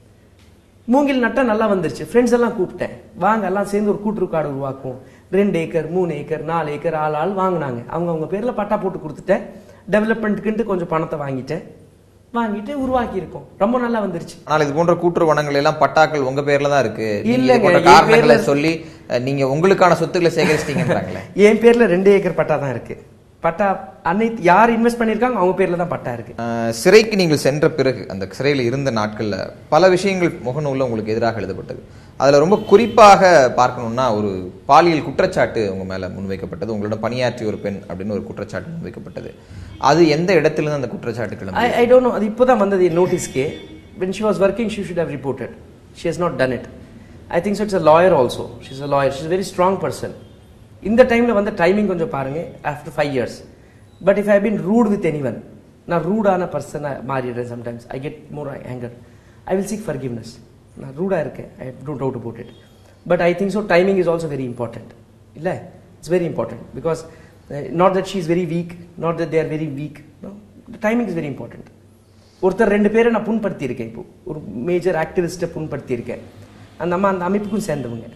மூங்கில் நட்டா நல்லா வந்துருச்சு ஃப்ரெண்ட்ஸ் எல்லாம் கூப்பிட்டேன் வாங்க எல்லாம் சேர்ந்து ஒரு கூட்டுறவு காடு உருவாக்குவோம் ரெண்டு ஏக்கர் மூணு ஏக்கர் நாலு ஏக்கர் ஆள் ஆள் வாங்கினாங்க அவங்க அவங்க பேர்ல பட்டா போட்டு கொடுத்துட்டேன் டெவலப்மெண்ட்டுக்குன்ட்டு கொஞ்சம் பணத்தை வாங்கிட்டேன் வாங்கிட்டு உருவாக்கி இருக்கோம் ரொம்ப நல்லா வந்துருச்சு ஆனால் இது போன்ற கூட்டுறவு வனங்கள் எல்லாம் பட்டாக்கள் உங்க பேர்ல தான் இருக்கு நீங்க இது இல்லைங்க, போன்ற என் காரணங்களை பேர்ல- சொல்லி அஹ், நீங்க உங்களுக்கான சொத்துக்களை சேகரிச்சிட்டீங்கன்றாங்களே என் பேர்ல ரெண்டு ஏக்கர் பட்டா தான் இருக்கு பட்டா அனைத்து யார் இன்வெஸ்ட் பண்ணிருக்காங்க அவங்க பேர்ல தான் பட்டா இருக்கு அஹ், சிறைக்கு நீங்கள் சென்ற பிறகு அந்த சிறையில் இருந்த நாட்கள்ல பல விஷயங்கள் முகநூல்ல உங்களுக்கு எதிராக எழுதப்பட்டது அதுல ரொம்ப குறிப்பாக பார்க்கணும்னா ஒரு பாலியல் குற்றச்சாட்டு உங்க மேல முன்வைக்கப்பட்டது உங்களோட பணியாற்றிய ஒரு பெண் அப்படின்னு ஒரு குற்றச்சாட்டு முன்வைக்கப்பட்டது அது எந்த இடத்துல இருந்து அந்த குற்றச்சாட்டு ஐ கிளம்பி ஐ டோன்ட் நோ அது இப்போதான் வந்தது என் நோட்டீஸ்க்கு when she was working she should have reported she has not done it i think so it's a lawyer also she's a lawyer she's a very strong person இந்த டைம்ல வந்து டைமிங் கொஞ்சம் பாருங்க after five years but if I been rude with any one நான் ரூடான பர்சனாக மாறிடுறேன் sometimes I get more anger I will seek forgiveness நான் ரூடாக இருக்கேன் I don't doubt about it but I think so timing is also very important இல்லை it's very important because not that she is very weak not that they're very weak timing is very important ஒருத்தர் ரெண்டு பேரை நான் புண்படுத்தியிருக்கேன் இப்போ ஒரு major ஆக்டிவிஸ்ட்டை புண்படுத்தியிருக்கேன் அந்த அம்மா அந்த அமைப்புக்கும் சேர்ந்தவங்க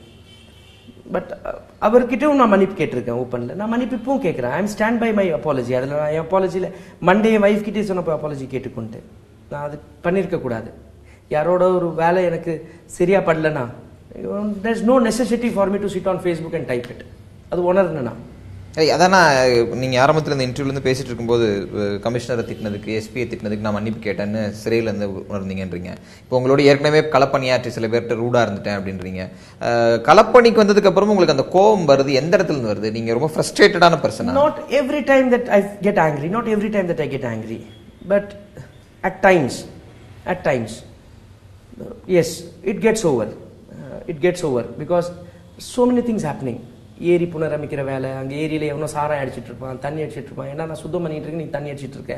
பட் அவர்கிட்டயும் நான் மன்னிப்பு கேட்டிருக்கேன் ஓப்பனில் நான் மன்னிப்பு இப்பவும் கேட்குறேன் I'm stand by my apology அதில் நான் என் அப்பாலஜியில் மண்டே என் ஒய்ஃப் கிட்டே சொன்னப்போ அப்பாலஜி கேட்டுக்கொண்டு நான் அது பண்ணியிருக்க கூடாது யாரோட ஒரு வேலை எனக்கு சரியா படலனா there is no necessity for me to sit on Facebook and type it அது உணர்ந்தேன் நான் ஏய், அதான் நான் நீங்க ஆரம்பத்துல இந்த இன்டர்வியூல இருந்து பேசிட்டு இருக்கும்போது அஹ், கமிஷனரை திட்டினதுக்கு எஸ்பியை திட்டினதுக்கு நான் மன்னிப்பு கேட்டேன்னு சிறையில இருந்து உணர்ந்தீங்கன்றீங்க இப்போ உங்களோட ஏற்கனவே களப்பணியாற்றி சில பேர்கிட்ட ரூடா இருந்துட்டேன் அப்படின்றீங்க அஹ், களப்பணிக்கு வந்ததுக்கு அப்புறமும் உங்களுக்கு அந்த கோபம் வருது எந்த இடத்துல இருந்து வருது நீங்க ரொம்ப ஃப்ரஸ்ட்ரேட்டடான பர்சனா Not every time that I get angry, not every time that I get angry, but at times, at times, uh, yes, it gets over. Uh, it gets over because so many things happening. ஏரி புனரமைக்கிற வேலை அங்கே ஏரியில எவனோ சாராயம் அடிச்சிட்டு இருப்பான் தண்ணி அடிச்சிட்டு இருப்பான் ஏன்னா நான் சுத்தம் பண்ணிட்டு இருக்கேன் நீ தண்ணி அடிச்சிட்டு இருக்க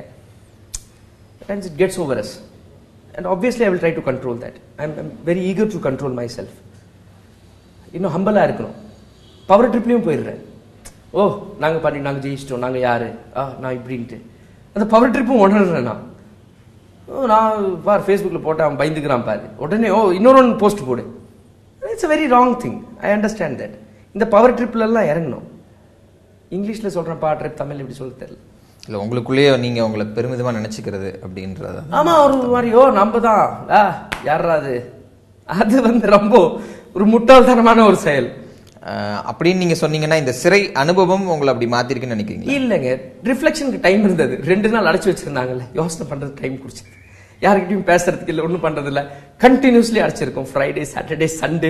times it gets over us and obviously i will try to control that i'm, I'm very eager to control myself இன்னும் ஹம்பலாக இருக்கணும் பவர் ட்ரிப்லையும் போயிடுறேன் ஓ நாங்கள் பண்ணி நாங்கள் ஜெயிச்சிட்டோம் நாங்கள் யாரு ஆ நான் இப்படின்ட்டு அந்த பவர் ட்ரிப்பும் உணர்றேன் நான் ஓ நான் பார் ஃபேஸ்புக்கில் போட்டு அவன் பயந்துக்கிறான் பாரு உடனே ஓ இன்னொரு ஒன்று போஸ்ட் போடு it's a very wrong thing I understand that இந்த பவர் ட்ரிப்லலாம் இறங்கணும் இங்கிலீஷில் சொல்கிறேன் பா ட்ரிப் தமிழ் எப்படி சொல்ல தெரியல இல்ல உங்களுக்குள்ளேயே நீங்க உங்களை பெருமிதமா நினைச்சுக்கிறது அப்படின்றது ஆமா ஒரு மாதிரி ஓ நம்ம தான் ஆ யாரா அது அது வந்து ரொம்ப ஒரு முட்டாள்தனமான ஒரு செயல் அஹ், அப்படின்னு நீங்க சொன்னீங்கன்னா இந்த சிறை அனுபவம் உங்களை அப்படி மாத்திருக்குன்னு நினைக்கிறீங்களா இல்லைங்க ரிஃப்ளெக்ஷனுக்கு டைம் இருந்தது ரெண்டு நாள் அடைச்சு வச்சிருந்தாங்கல்ல யோசனை பண்றது டைம் குடிச்சது யாருக்கிட்டையும் பேசுறதுக்கு இல்லை ஒன்றும் பண்றது இல்ல கண்டினியூஸ்லி அடைச்சிருக்கோம் Friday Saturday Sunday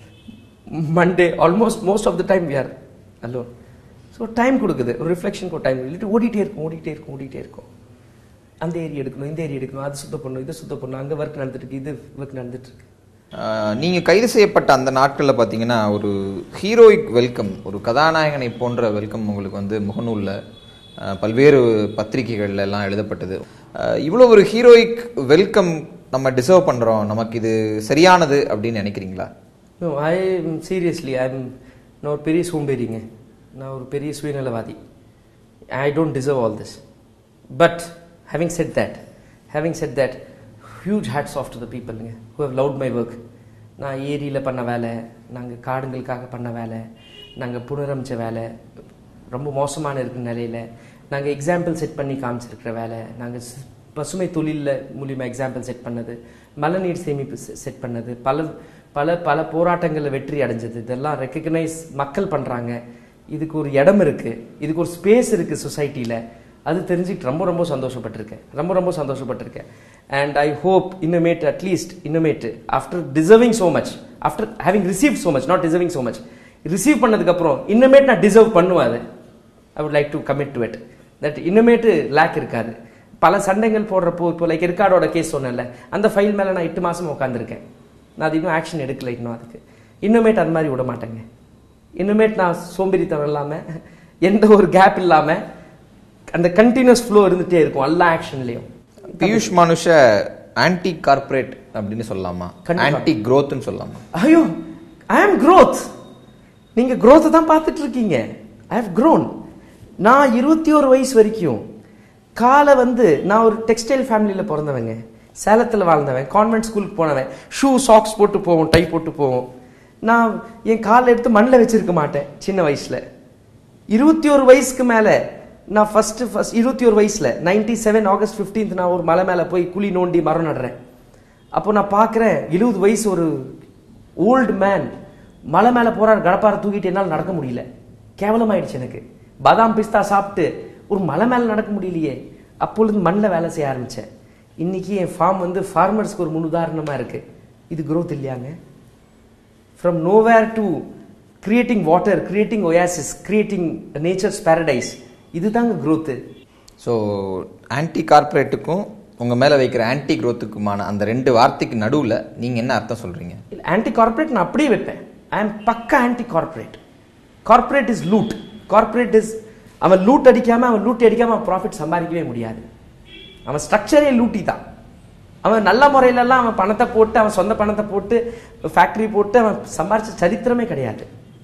Monday almost most of the time we are alone so time கொடுக்குது ஒரு ரிஃப்ளெக்ஷனுக்கு ஒரு டைம் இல்லாட்டி ஓடிட்டே இருக்கும் ஓடிட்டே இருக்கும் ஓடிட்டே இருக்கும் அந்த ஏரி எடுக்கணும் இந்த ஏரி எடுக்கணும் அது சுத்தம் பண்ணணும் இது சுத்தம் பண்ணணும் அங்கே ஒர்க் நடந்துட்டு இருக்கு இது ஒர்க் நடந்துட்டு இருக்கு ஆஹ் நீங்க கைது செய்யப்பட்ட அந்த நாட்கள்ல பாத்தீங்கன்னா ஒரு ஹீரோயிக் வெல்கம் ஒரு கதாநாயகனை போன்ற வெல்கம் உங்களுக்கு வந்து முகநூல்ல ஆஹ் பல்வேறு பத்திரிகைகள்ல எல்லாம் எழுதப்பட்டது ஆஹ் இவ்வளவு ஒரு ஹீரோயிக் வெல்கம் நம்ம டிசர்வ் பண்றோம் நமக்கு இது சரியானது அப்படின்னு நினைக்கிறீங்களா நோ ஐ சீரியஸ்லி ஐ நான் ஒரு பெரிய சோம்பேறிங்க நான் ஒரு பெரிய சுயநலவாதி I don't deserve all this. But having said that, having said that, huge hats off to the people who have loved my work. நான் ஏரியில் பண்ண வேலை நாங்கள் காடுங்களுக்காக பண்ண வேலை நாங்கள் புனரமைச்ச வேலை ரொம்ப மோசமான இருக்கிற நிலையில் நாங்கள் எக்ஸாம்பிள் செட் பண்ணி காமிச்சிருக்கிற வேலை நாங்கள் பசுமை தொழிலில் மூலியமாக எக்ஸாம்பிள் செட் பண்ணது மழைநீர் சேமிப்பு செட் பண்ணது பல பல பல போராட்டங்களில் வெற்றி அடைஞ்சது இதெல்லாம் ரெக்கக்னைஸ் மக்கள் பண்ணுறாங்க இதுக்கு ஒரு இடம் இருக்கு இதுக்கு ஒரு ஸ்பேஸ் இருக்கு சொசைட்டியில் அது தெரிஞ்சுக்கிட்டு ரொம்ப ரொம்ப சந்தோஷப்பட்டிருக்கேன் ரொம்ப ரொம்ப சந்தோஷப்பட்டிருக்கேன் and I hope inmate at least inmate after deserving so much after having receive so much not deserving so much receive பண்ணதுக்கப்புறம் இன்னமேட் நான் டிசர்வ் பண்ணுவேன் அது I would like to commit to it that inmate lack இருக்காது பல சண்டைகள் போடுறப்போ இப்போ like எர்காடோட case சொன்னேன்ல அந்த ஃபைல் மேலே நான் எட்டு மாசம் உட்காந்துருக்கேன் நான் அது இன்னும் ஆக்ஷன் எடுக்கல இன்னும் அதுக்கு இன்னுமேட் அது மாதிரி விட மாட்டேங்க இன்னுமேட் நான் சோம்பேறித்தனம் இல்லாமல் எந்த ஒரு கேப் இல்லாமல் அந்த கண்டினியூஸ் ஃப்ளோ இருந்துகிட்டே இருக்கும் எல்லா ஆக்ஷன்லேயும் பியூஷ் மனுஷ ஆன்டி கார்ப்பரேட் அப்படின்னு சொல்லலாமா கண்டிப்பா. ஆன்டி க்ரோத்னு சொல்லலாமா ஐயோ ஐ ஆம் growth நீங்க growth தான் பார்த்துட்டு இருக்கீங்க ஐ ஹவ் grown நான் இருபத்தி ஒரு வயசு வரைக்கும் காலை வந்து நான் ஒரு டெக்ஸ்டைல் ஃபேமிலியில் பிறந்தவங்க சேலத்தில் வாழ்ந்தவன் கான்வென்ட் ஸ்கூலுக்கு போனவன் ஷூ சாக்ஸ் போட்டு போவோம் டை போட்டு போவோம் நான் என் காலை எடுத்து மண்ணில் வச்சிருக்க மாட்டேன் சின்ன வயசுல இருபத்தி ஒரு வயசுக்கு மேலே நான் ஃபர்ஸ்ட் ஃபர்ஸ்ட் இருபத்தி ஒரு வயசுல நைன்டி செவன் ஆகஸ்ட் 15th நான் ஒரு மலை மேலே போய் குழி நோண்டி மரம் நடுறேன் அப்போ நான் பார்க்குறேன் எழுபது வயசு ஒரு ஓல்டு மேன் மலை மேலே போறார் கடப்பாரை தூக்கிட்டு என்னால் நடக்க முடியல கேவலமாயிடுச்சு எனக்கு பாதாம் பிஸ்தா சாப்பிட்டு ஒரு மலை மேலே நடக்க முடியலையே அப்பொழுது மண்ணில் வேலை செய்ய ஆரம்பிச்சேன் இன்னைக்கு என் ஃபார்ம் வந்து ஃபார்மர்ஸ்க்கு ஒரு முன்னுதாரணமா இருக்கு இது growth இல்லையாங்க from nowhere to creating water creating oasis creating nature's paradise இதுதாங்க growth ஸோ ஆன்டி கார்ப்பரேட்டுக்கும் உங்க மேல வைக்கிற ஆன்டி க்ரோத்துக்குமான அந்த ரெண்டு வார்த்தைக்கு நடுவுல நீங்க என்ன அர்த்தம் சொல்றீங்க ஆன்டி கார்ப்பரேட் நான் அப்படியே வைப்பேன் ஐ எம் பக்கா anti corporate corporate is loot corporate is அவன் லூட் அடிக்காம அவன் லூட் அடிக்காம அவன் ப்ராஃபிட் சம்பாதிக்கவே முடியாது அவன் ஸ்ட்ரக்சரே லூட்டி தான் அவன் நல்ல முறையிலலாம் அவன் பணத்தை போட்டு அவன் சொந்த பணத்தை போட்டு ஃபேக்டரி போட்டு அவன் சம்பாரிச்ச சரித்திரமே கிடையாது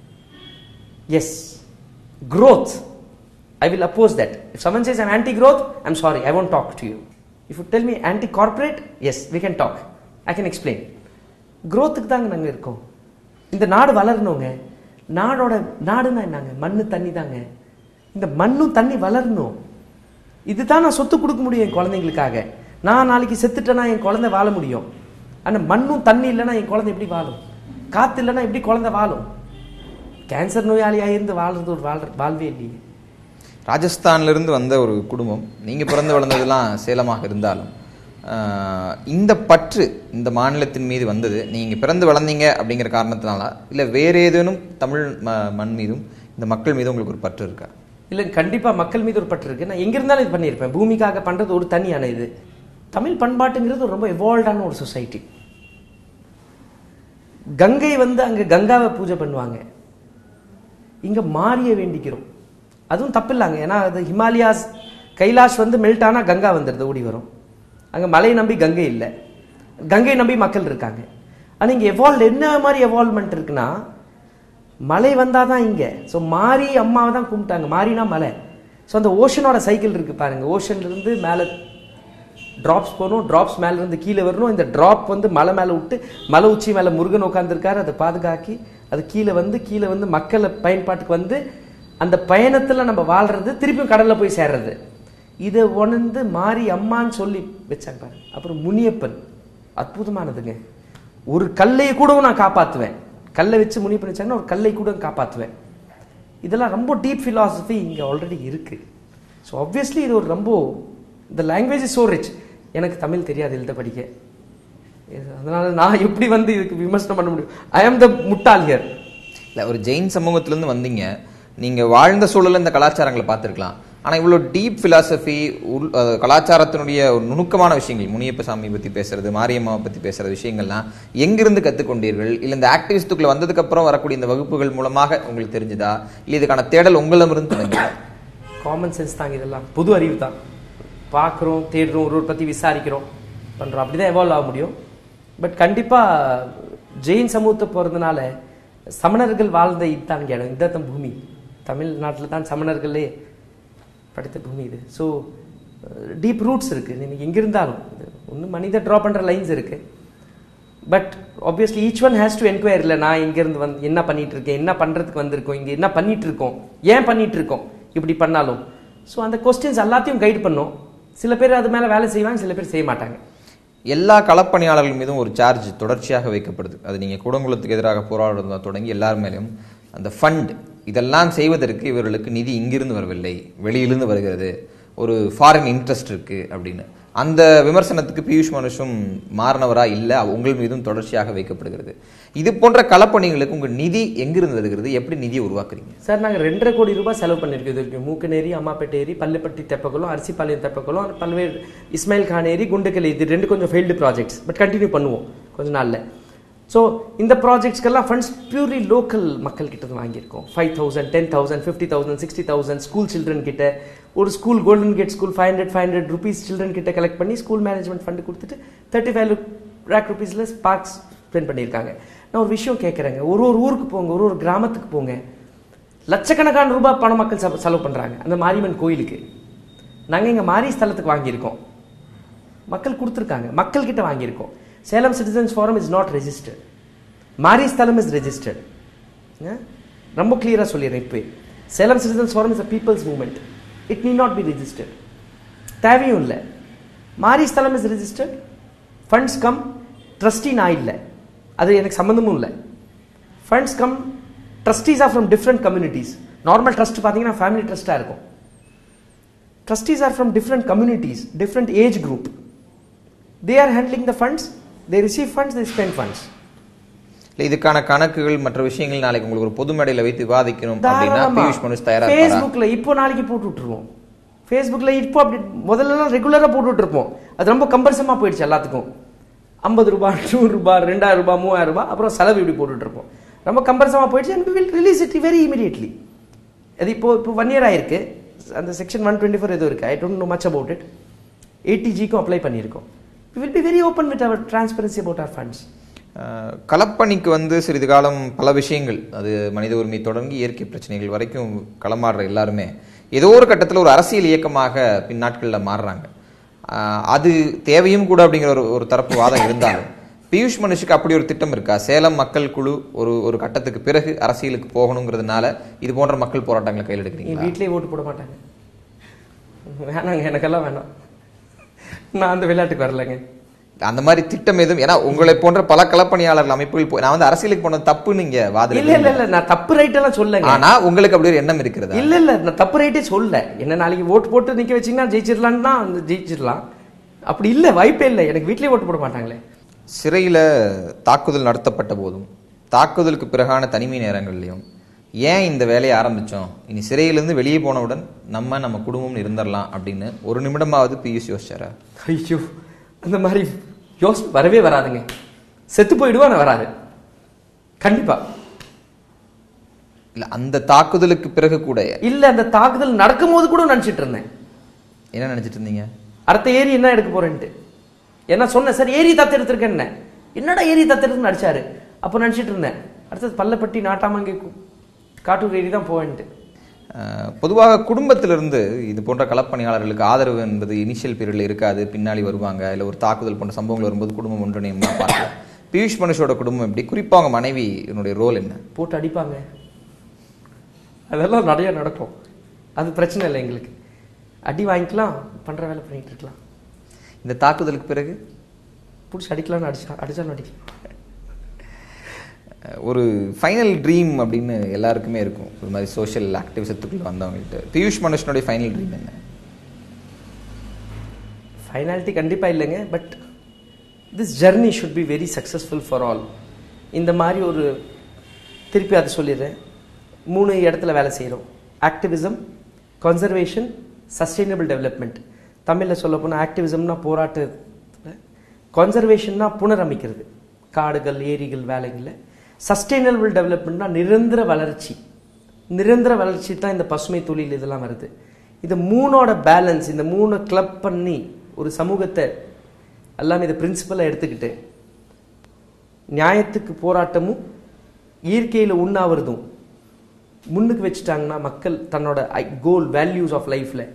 yes growth i will oppose that if someone says i'm anti growth i'm sorry i won't talk to you if you tell me anti corporate yes we can talk i can explain growthக்கு தாங்க நாங்க இருக்கோம் இந்த நாடு வளரணுங்க நாடோட நாடுன்னா என்னங்க மண்ணு தண்ணி தாங்க இந்த மண்ணும் தண்ணி வளரணும் இதுதான் நான் சொத்து கொடுக்க முடியும் என் குழந்தைங்களுக்காக நான் நாளைக்கு செத்துட்டேன்னா என் குழந்தை வாழ முடியும் ஆனா மண்ணும் தண்ணி இல்லைன்னா என் குழந்தை எப்படி வாழும் காத்து இல்லைன்னா எப்படி குழந்தை வாழும் கேன்சர் நோயாளியாக இருந்து வாழ்றது ஒரு வாழ் வாழ்வே இல்லையே ராஜஸ்தான்ல இருந்து வந்த ஒரு குடும்பம் நீங்க பிறந்து வளர்ந்ததெல்லாம் சேலமாக இருந்தாலும் ஆஹ், இந்த பற்று இந்த மாநிலத்தின் மீது வந்தது நீங்க பிறந்து வளர்ந்தீங்க அப்படிங்கிற காரணத்தினால இல்ல வேற ஏதேனும் தமிழ் ம- மண் மீதும் இந்த மக்கள் மீதும் உங்களுக்கு ஒரு பற்று இருக்கா இல்லை கண்டிப்பா மக்கள் மீது ஒரு பற்று இருக்கு நான் எங்க இருந்தாலும் இது பண்ணியிருப்பேன் பூமிக்காக பண்றது ஒரு தனியான இது தமிழ் பண்பாட்டுங்கிறது ரொம்ப எவால்வ்டான ஒரு சொசைட்டி கங்கை வந்து அங்க கங்காவை பூஜை பண்ணுவாங்க இங்க மாரிய வேண்டிக்கிறோம் அதுவும் தப்பு இல்லைங்க ஏன்னா அது ஹிமாலயாஸ் கைலாஷ் வந்து மெல்ட் ஆனா கங்கா வந்துடுது ஓடி வரும் அங்க மலையை நம்பி கங்கை இல்லை கங்கை நம்பி மக்கள் இருக்காங்க ஆனா இங்க எவால்வ் என்ன மாதிரி எவால்வ்மெண்ட் இருக்குன்னா மழை வந்தாதான் இங்க ஸோ மாரி அம்மாவை தான் கும்பிட்டாங்க மாரினா மலை ஸோ அந்த ஓஷனோட சைக்கிள் இருக்கு பாருங்க ஓஷன்ல இருந்து மேலே டிராப்ஸ் போகணும் டிராப்ஸ் மேல இருந்து கீழே வரணும் இந்த டிராப் வந்து மலை மேல விட்டு மலை உச்சி மேல முருகன் உட்காந்துருக்காரு அதை பாதுகாக்கி அது கீழே வந்து கீழே வந்து மக்கள் பயன்பாட்டுக்கு வந்து அந்த பயணத்துல நம்ம வாழ்றது திருப்பியும் கடல்ல போய் சேர்றது இதை உணர்ந்து மாறி அம்மான்னு சொல்லி வச்சாங்க பாருங்க அப்புறம் முனியப்பன் அற்புதமானதுங்க ஒரு கல்லையை கூடவும் நான் காப்பாத்துவேன் கல்லை வச்சு முனியப்பன் வச்சாங்கன்னா ஒரு கல்லை கூட காப்பாத்துவேன் இதெல்லாம் ரொம்ப டீப் philosophy இங்க ஆல்ரெடி இருக்கு ஸோ obviously இது ஒரு ரொம்ப இந்த லாங்குவேஜ் இஸ் so ரிச் எனக்கு தமிழ் தெரியாது எழுத படிக்க அதனால நான் எப்படி வந்து இதுக்கு விமர்சனம் பண்ண முடியும் ஐ ஆம் த முட்டாள் ஹியர் இல்ல ஒரு ஜெயின் சமூகத்திலிருந்து வந்தீங்க நீங்க வாழ்ந்த சூழல்ல இந்த கலாச்சாரங்களை பார்த்திருக்கலாம் ஆனா இவ்வளவு டீப் பிலாசபி கலாச்சாரத்தினுடைய ஒரு நுணுக்கமான விஷயங்கள் முனியப்ப சாமி பத்தி பேசுறது மாரியம்மாவை பத்தி பேசுற விஷயங்கள்லாம் எங்கிருந்து கத்துக்கொண்டீர்கள் இல்ல இந்த ஆக்டிவிஸ்டுக்குள்ள வந்ததுக்கு அப்புறம் வரக்கூடிய இந்த வகுப்புகள் மூலமாக உங்களுக்கு தெரிஞ்சதா இல்ல இதுக்கான தேடல் உங்களிடமிருந்து தொடங்கியதா காமன் சென்ஸ் தாங்க இதெல்லாம் புது அறிவு தான் பார்க்குறோம் தேடுறோம் ஒரு ஒரு பற்றி விசாரிக்கிறோம் பண்ணுறோம் அப்படி தான் எவால்வ் ஆக முடியும் பட் கண்டிப்பாக ஜெயின் சமூகத்தை போகிறதுனால சமணர்கள் வாழ்ந்த இதுதான் இடம் இதுதான் பூமி தமிழ்நாட்டில் தான் சமணர்களே படைத்த பூமி இது ஸோ டீப் ரூட்ஸ் இருக்குது நீங்கள் எங்கே இருந்தாலும் ஒன்று மனித ட்ரா பண்ணுற லைன்ஸ் இருக்குது but obviously each one has to enquire இல்லை நான் இங்கேருந்து வந்து என்ன பண்ணிட்டு இருக்கேன் என்ன பண்ணுறதுக்கு வந்திருக்கோம் இங்கே என்ன பண்ணிட்டு இருக்கோம் ஏன் பண்ணிட்டு இருக்கோம் இப்படி பண்ணாலும் ஸோ அந்த கொஸ்டின்ஸ் எல்லாத்தையும் கைட் பண்ணும் சில பேர் அது மேலே வேலை செய்வாங்க சில பேர் செய்ய மாட்டாங்க எல்லா களப்பணியாளர்கள் மீதும் ஒரு சார்ஜ் தொடர்ச்சியாக வைக்கப்படுது அது நீங்கள் குடங்குளத்துக்கு எதிராக போராடுறதா தொடங்கி எல்லார் மேலேயும் அந்த ஃபண்ட் இதெல்லாம் செய்வதற்கு இவர்களுக்கு நிதி இங்கிருந்து வரவில்லை வெளியிலிருந்து வருகிறது ஒரு ஃபாரின் இன்ட்ரெஸ்ட் இருக்கு அப்படின்னு அந்த விமர்சனத்துக்கு பியூஷ் மனுஷும் மாறினவரா இல்லை உங்கள் மீதும் தொடர்ச்சியாக வைக்கப்படுகிறது இது போன்ற களப்பணிகளுக்கு உங்கள் நிதி எங்கிருந்து வருகிறது எப்படி நிதியை உருவாக்குறீங்க சார் நாங்கள் ரெண்டரை கோடி ரூபாய் செலவு பண்ணியிருக்கோம் இது வரைக்கும் மூக்கநேரி அம்மாப்பேட்டை ஏரி பள்ளிப்பட்டி தெப்பக்குளம் அரிசிப்பாளையம் தெப்பக்குளம் பல்வேறு இஸ்மாயில் கான் ஏரி குண்டுக்கல் இது ரெண்டு கொஞ்சம் ஃபெயில்டு ப்ராஜெக்ட்ஸ் பட் கண்டினியூ பண்ணுவோம் கொஞ்ச நாளில் ஸோ இந்த ப்ராஜெக்ட்ஸ்க்கெல்லாம் ஃபண்ட்ஸ் பியூர்லி லோக்கல் மக்கள் கிட்ட இருந்து வாங்கியிருக்கோம் five thousand ten thousand fifty thousand sixty thousand school children கிட்ட ஒரு school golden gate school five hundred five hundred rupees children கிட்ட கலெக்ட் பண்ணி ஸ்கூல் மேனேஜ்மெண்ட் ஃபண்டு கொடுத்துட்டு தேர்ட்டி ஃபைவ் லேக் ருபீஸில் பார்க்ஸ் ஸ்பெண்ட் பண்ணியிருக்காங்க நான் ஒரு விஷயம் கேட்குறேங்க ஒரு ஒரு ஊருக்கு போங்க ஒரு ஒரு கிராமத்துக்கு போங்க லட்சக்கணக்கான ரூபாய் பண மக்கள் செலவு- செலவு பண்ணுறாங்க அந்த மாரியம்மன் கோயிலுக்கு நாங்கள் இங்கே மாரி ஸ்தலத்துக்கு வாங்கியிருக்கோம் மக்கள் கொடுத்துருக்காங்க மக்கள் கிட்ட வாங்கியிருக்கோம் Salem citizens forum is not registered Mari Sthalam is registered ரொம்ப கிளியராக சொல்லிடுறேன் இப்போ Salem citizens forum is a people's movement it need not be registered தேவையும் இல்லை Mari Sthalam is registered funds cum trustee நான் இல்லை அது எனக்கு சம்மந்தமும் இல்லை funds cum trustees are from different communities normal trust பார்த்தீங்கன்னா ஃபேமிலி ட்ரஸ்ட்டாக இருக்கும் trustees are from different communities, different age group. They are handling the funds, they receive funds, they spend funds. இல்லை இதுக்கான கணக்குகள் மற்ற விஷயங்கள் நாளைக்கு உங்களுக்கு ஒரு பொது மேடையில் வைத்து விவாதிக்கணும் அப்படின்னா தாராளமா. பியூஷ் மனுஷ் தயாரா இருப்பாரா? Facebookல இப்போ நாளைக்கு போட்டு விட்டுருவோம் ஃபேஸ்புக்கில் இப்போ அப்படி முதல்லலாம் ரெகுலராக போட்டு விட்டுருப்போம் அது ரொம்ப கம்பல்சமாக போயிடுச்சு எல்லாத்துக்கும் ஐம்பது ரூபாய் நூறு ரூபாய் ரெண்டாயிரம் ரூபாய் மூவாயிரம் ரூபாய் அப்புறம் செலவு இப்படி போட்டுட்டு இருப்போம் ரொம்ப கம்பல்சமாக போயிடுச்சு and will release it very immediately அது இப்போ இப்போ ஒன் இயர் ஆயிருக்கு அந்த செக்ஷன் ஒன் டுவெண்ட்டி ஃபோர் எதுவும் இருக்கு I don't know much about it ஏடிஜிக்கும் அப்ளை பண்ணியிருக்கோம் we will be very open with our transparency about our funds ah, களப்பணிக்கு வந்து சிறிது காலம் பல விஷயங்கள் அது மனித உரிமை தொடங்கி இயற்கை பிரச்சனைகள் வரைக்கும் களமாடுற எல்லாருமே ஏதோ ஒரு கட்டத்தில் ஒரு அரசியல் இயக்கமாக பின்னாட்களில் மாறுறாங்க அஹ், அது தேவையும் கூட அப்படிங்கிற ஒரு ஒரு தரப்பு வாதம் இருந்தாலும் பியூஷ் மனுஷுக்கு அப்படி ஒரு திட்டம் இருக்கா சேலம் மக்கள் குழு ஒரு ஒரு கட்டத்துக்கு பிறகு அரசியலுக்கு போகணுங்கிறதுனால இது போன்ற மக்கள் போராட்டங்களை கையில் என் எடுக்கிறீங்களா வீட்லயே ஓட்டு போட மாட்டாங்க வேணாங்க எனக்கெல்லாம் வேணாம் நான் அந்த விளையாட்டுக்கு வரலைங்க அந்த மாதிரி திட்டம் எதுவும் ஏன்னா உங்களை போன்ற பல களப்பணியாளர்கள் அமைப்புகள் போ- நான் வந்து அரசியலுக்கு போன தப்பு நீங்க இல்ல வாதில இல்ல இல்ல நான் தப்பு ரைட் எல்லாம் சொல்லங்க ஆனா உங்களுக்கு அப்படி ஒரு எண்ணம் இருக்கிறதா இல்ல இல்ல நான் தப்பு ரைட்டே சொல்ல என்ன நாளைக்கு ஓட்டு போட்டு நிக்க வச்சீங்கன்னா ஜெயிச்சிடலாம்னா அந்த ஜெயிச்சிடலாம் அப்படி இல்ல வாய்ப்பே இல்லை எனக்கு வீட்லயே ஓட்டு போட மாட்டாங்களே சிறையில தாக்குதல் நடத்தப்பட்ட போதும் தாக்குதலுக்கு பிறகான தனிமை நேரங்கள்லயும் ஏன் இந்த வேலையை ஆரம்பிச்சோம் இனி சிறையிலிருந்து வெளியே போனவுடன் நம்ம நம்ம குடும்பம் இருந்துடலாம் அப்படின்னு ஒரு நிமிடமாவது பியூஷ் யோசிச்சாரா ஐயோ அந்த மாதிரி யோஸ் வரவே வராதுங்க செத்து போயிடுவா நான் வராது கண்டிப்பா இல்ல அந்த தாக்குதலுக்கு பிறகு கூட இல்ல அந்த தாக்குதல் நடக்கும்போது கூட நினைச்சிட்டு இருந்தேன் என்ன நினைச்சிட்டு இருந்தீங்க அடுத்த ஏரி என்ன எடுக்க போறேன்ட்டு என்ன சொன்னேன் சார் ஏரி தத்து எடுத்திருக்கேன் என்னடா ஏரி தத்து எடுத்துன்னு அடிச்சாரு அப்போ நினைச்சிட்டு இருந்தேன் அடுத்தது பள்ளப்பட்டி நாட்டாமங்கை கு- காட்டூர் ஏரி தான் போவேன்ட்டு அஹ், பொதுவாக குடும்பத்திலிருந்து இது போன்ற களப்பணியாளர்களுக்கு ஆதரவு என்பது இனிஷியல் பீரியட்ல இருக்காது பின்னாடி வருவாங்க இல்ல ஒரு தாக்குதல் போன்ற சம்பவங்கள் வரும்போது குடும்பம் ஒன்றிணையும் பார்க்கலாம் பியூஷ் மனுஷோட குடும்பம் எப்படி குறிப்பா அவங்க மனைவி என்னுடைய ரோல் என்ன போட்டு அடிப்பாங்க அதெல்லாம் நிறைய நடக்கும் அது பிரச்சனை இல்லை எங்களுக்கு அடி வாங்கிக்கலாம் பண்ற வேலை பண்ணிட்டு இருக்கலாம் இந்த தாக்குதலுக்கு பிறகு பிடிச்சி அடிக்கலாம்னு அடிச்சா அடிச்சாலும் அடிக்கலாம் அஹ், ஒரு ஃபைனல் ட்ரீம் அப்படின்னு எல்லாருக்குமே இருக்கும் ஒரு மாதிரி சோஷியல் ஆக்டிவிசத்துக்குள்ள வந்தவங்கள்ட்ட பியூஷ் மனுஷனுடைய ஃபைனல் ட்ரீம் என்ன ஃபைனாலிட்டி கண்டிப்பாக இல்லைங்க but this journey should be very successful for all இந்த மாதிரி ஒரு திருப்பி அதை சொல்லிடுறேன் மூணு இடத்துல வேலை செய்கிறோம் ஆக்டிவிசம் கன்சர்வேஷன் சஸ்டைனபிள் டெவலப்மெண்ட் தமிழில் சொல்ல போனால் ஆக்டிவிசம்னா போராட்டத்தில் கன்சர்வேஷன்னா புனரமைக்கிறது காடுகள் ஏரிகள் வேலைகளில் சஸ்டைனபிள் டெவலப்மெண்ட்னா நிரந்தர வளர்ச்சி நிரந்தர வளர்ச்சி தான் இந்த பசுமை தொழில் இதெல்லாம் வருது இது மூணோட பேலன்ஸ் இந்த மூணு கிளப் பண்ணி ஒரு சமூகத்தை எல்லாமே இதை பிரின்சிபலாக எடுத்துக்கிட்டு நியாயத்துக்கு போராட்டமும் இயற்கையில் உண்ணாவிரதும் முன்னுக்கு வச்சுட்டாங்கன்னா மக்கள் தன்னோட கோல் வேல்யூஸ் ஆஃப் லைஃப்பில்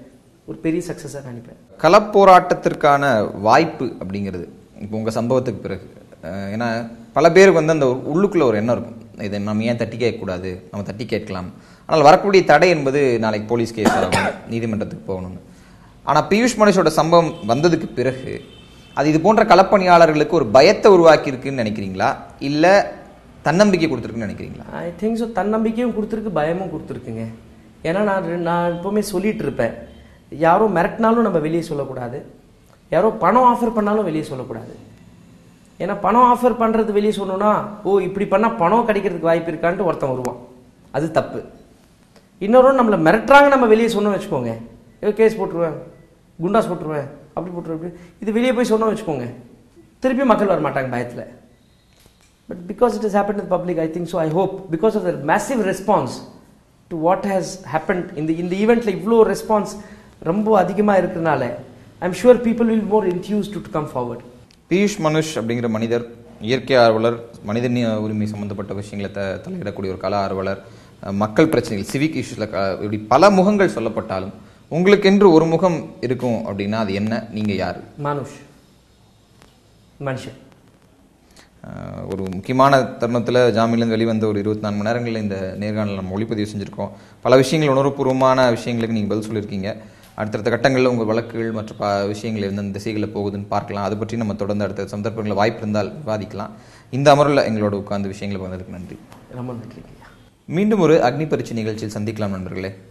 ஒரு பெரிய சக்ஸஸாக நினைப்பேன் களப்போராட்டத்திற்கான வாய்ப்பு அப்படிங்கிறது இப்போ உங்கள் சம்பவத்துக்கு பிறகு அஹ், ஏன்னா பல பேருக்கு வந்து அந்த உள்ளுக்குள்ள ஒரு எண்ணம் இருக்கும் இதை நம்ம ஏன் தட்டி கேட்கக்கூடாது நம்ம தட்டி கேட்கலாம் ஆனால் வரக்கூடிய தடை என்பது நாளைக்கு போலீஸ் கேஸ் ஆகும் நீதிமன்றத்துக்கு போகணும்னு ஆனால் பியூஷ் மனுஷோட சம்பவம் வந்ததுக்கு பிறகு அது இது போன்ற களப்பணியாளர்களுக்கு ஒரு பயத்தை உருவாக்கி இருக்குன்னு நினைக்கிறீங்களா இல்லை தன்னம்பிக்கை கொடுத்துருக்குன்னு நினைக்கிறீங்களா ஐ திங்க் ஸோ தன்னம்பிக்கையும் கொடுத்துருக்கு பயமும் கொடுத்துருக்குங்க ஏன்னா நான் ரெ- நான் எப்பவுமே சொல்லிட்டு இருப்பேன் யாரோ மிரட்டினாலும் நம்ம வெளியே சொல்லக்கூடாது யாரோ பணம் ஆஃபர் பண்ணாலும் வெளியே சொல்லக்கூடாது ஏன்னா பணம் ஆஃபர் பண்ணுறது வெளியே சொன்னோன்னா ஓ இப்படி பண்ணால் பணம் கிடைக்கிறதுக்கு வாய்ப்பு இருக்கான்ட்டு ஒருத்தன் வருவான் அது தப்பு இன்னொரு நம்மளை மிரட்டுறாங்க நம்ம வெளியே சொன்னோம் வச்சுக்கோங்க ஏதோ கேஸ் போட்டுருவேன் குண்டாஸ் போட்டுருவேன் அப்படி போட்டுருவேன் இப்படி இது வெளியே போய் சொன்னோம் வச்சுக்கோங்க திருப்பி மக்கள் வர மாட்டாங்க பயத்தில் But because it has happened in the public, I think so. I hope because of the massive response to what has happened in the in the event like இவ்வளோ ரெஸ்பான்ஸ் ரொம்ப அதிகமாக இருக்கிறனால I'm sure people will more induce to come forward Piyush Manush அப்படிங்கிற மனிதர் இயற்கை ஆர்வலர் மனித நி- உரிமை சம்பந்தப்பட்ட விஷயங்களை த தலையிடக்கூடிய ஒரு கல ஆர்வலர் அஹ், மக்கள் பிரச்சனைகள் சிவிக் இஷ்யூஸில் இப்படி பல முகங்கள் சொல்லப்பட்டாலும் உங்களுக்கென்று ஒரு முகம் இருக்கும் அப்படின்னா அது என்ன நீங்க யாரு மானுஷ் மனுஷன் அஹ், ஒரு முக்கியமான தருணத்தில் ஜாமீன்லேருந்து வெளிவந்த ஒரு இருபத்தி நாலு மணி நேரங்களில் இந்த நேர்காணல் நம்ம ஒளிப்பதிவு செஞ்சுருக்கோம் பல விஷயங்கள் உணர்வுபூர்வமான விஷயங்களுக்கு நீங்கள் பதில் சொல்லியிருக்கீங்க அடுத்தடுத்த கட்டங்களில் உங்கள் வழக்குகள் மற்ற ப விஷயங்கள் எந்தெந்த திசைகளில் போகுதுன்னு பார்க்கலாம் அதை பற்றி நம்ம தொடர்ந்து அடுத்த சந்தர்ப்பங்களில் வாய்ப்பு இருந்தால் விவாதிக்கலாம் இந்த அமர்வில் எங்களோட உட்கார்ந்து விஷயங்களை பகிர்ந்ததுக்கு நன்றி ரொம்ப நன்றிங்க மீண்டும் ஒரு அக்னி பரீட்சை நிகழ்ச்சியில் சந்திக்கலாம் நண்பர்களே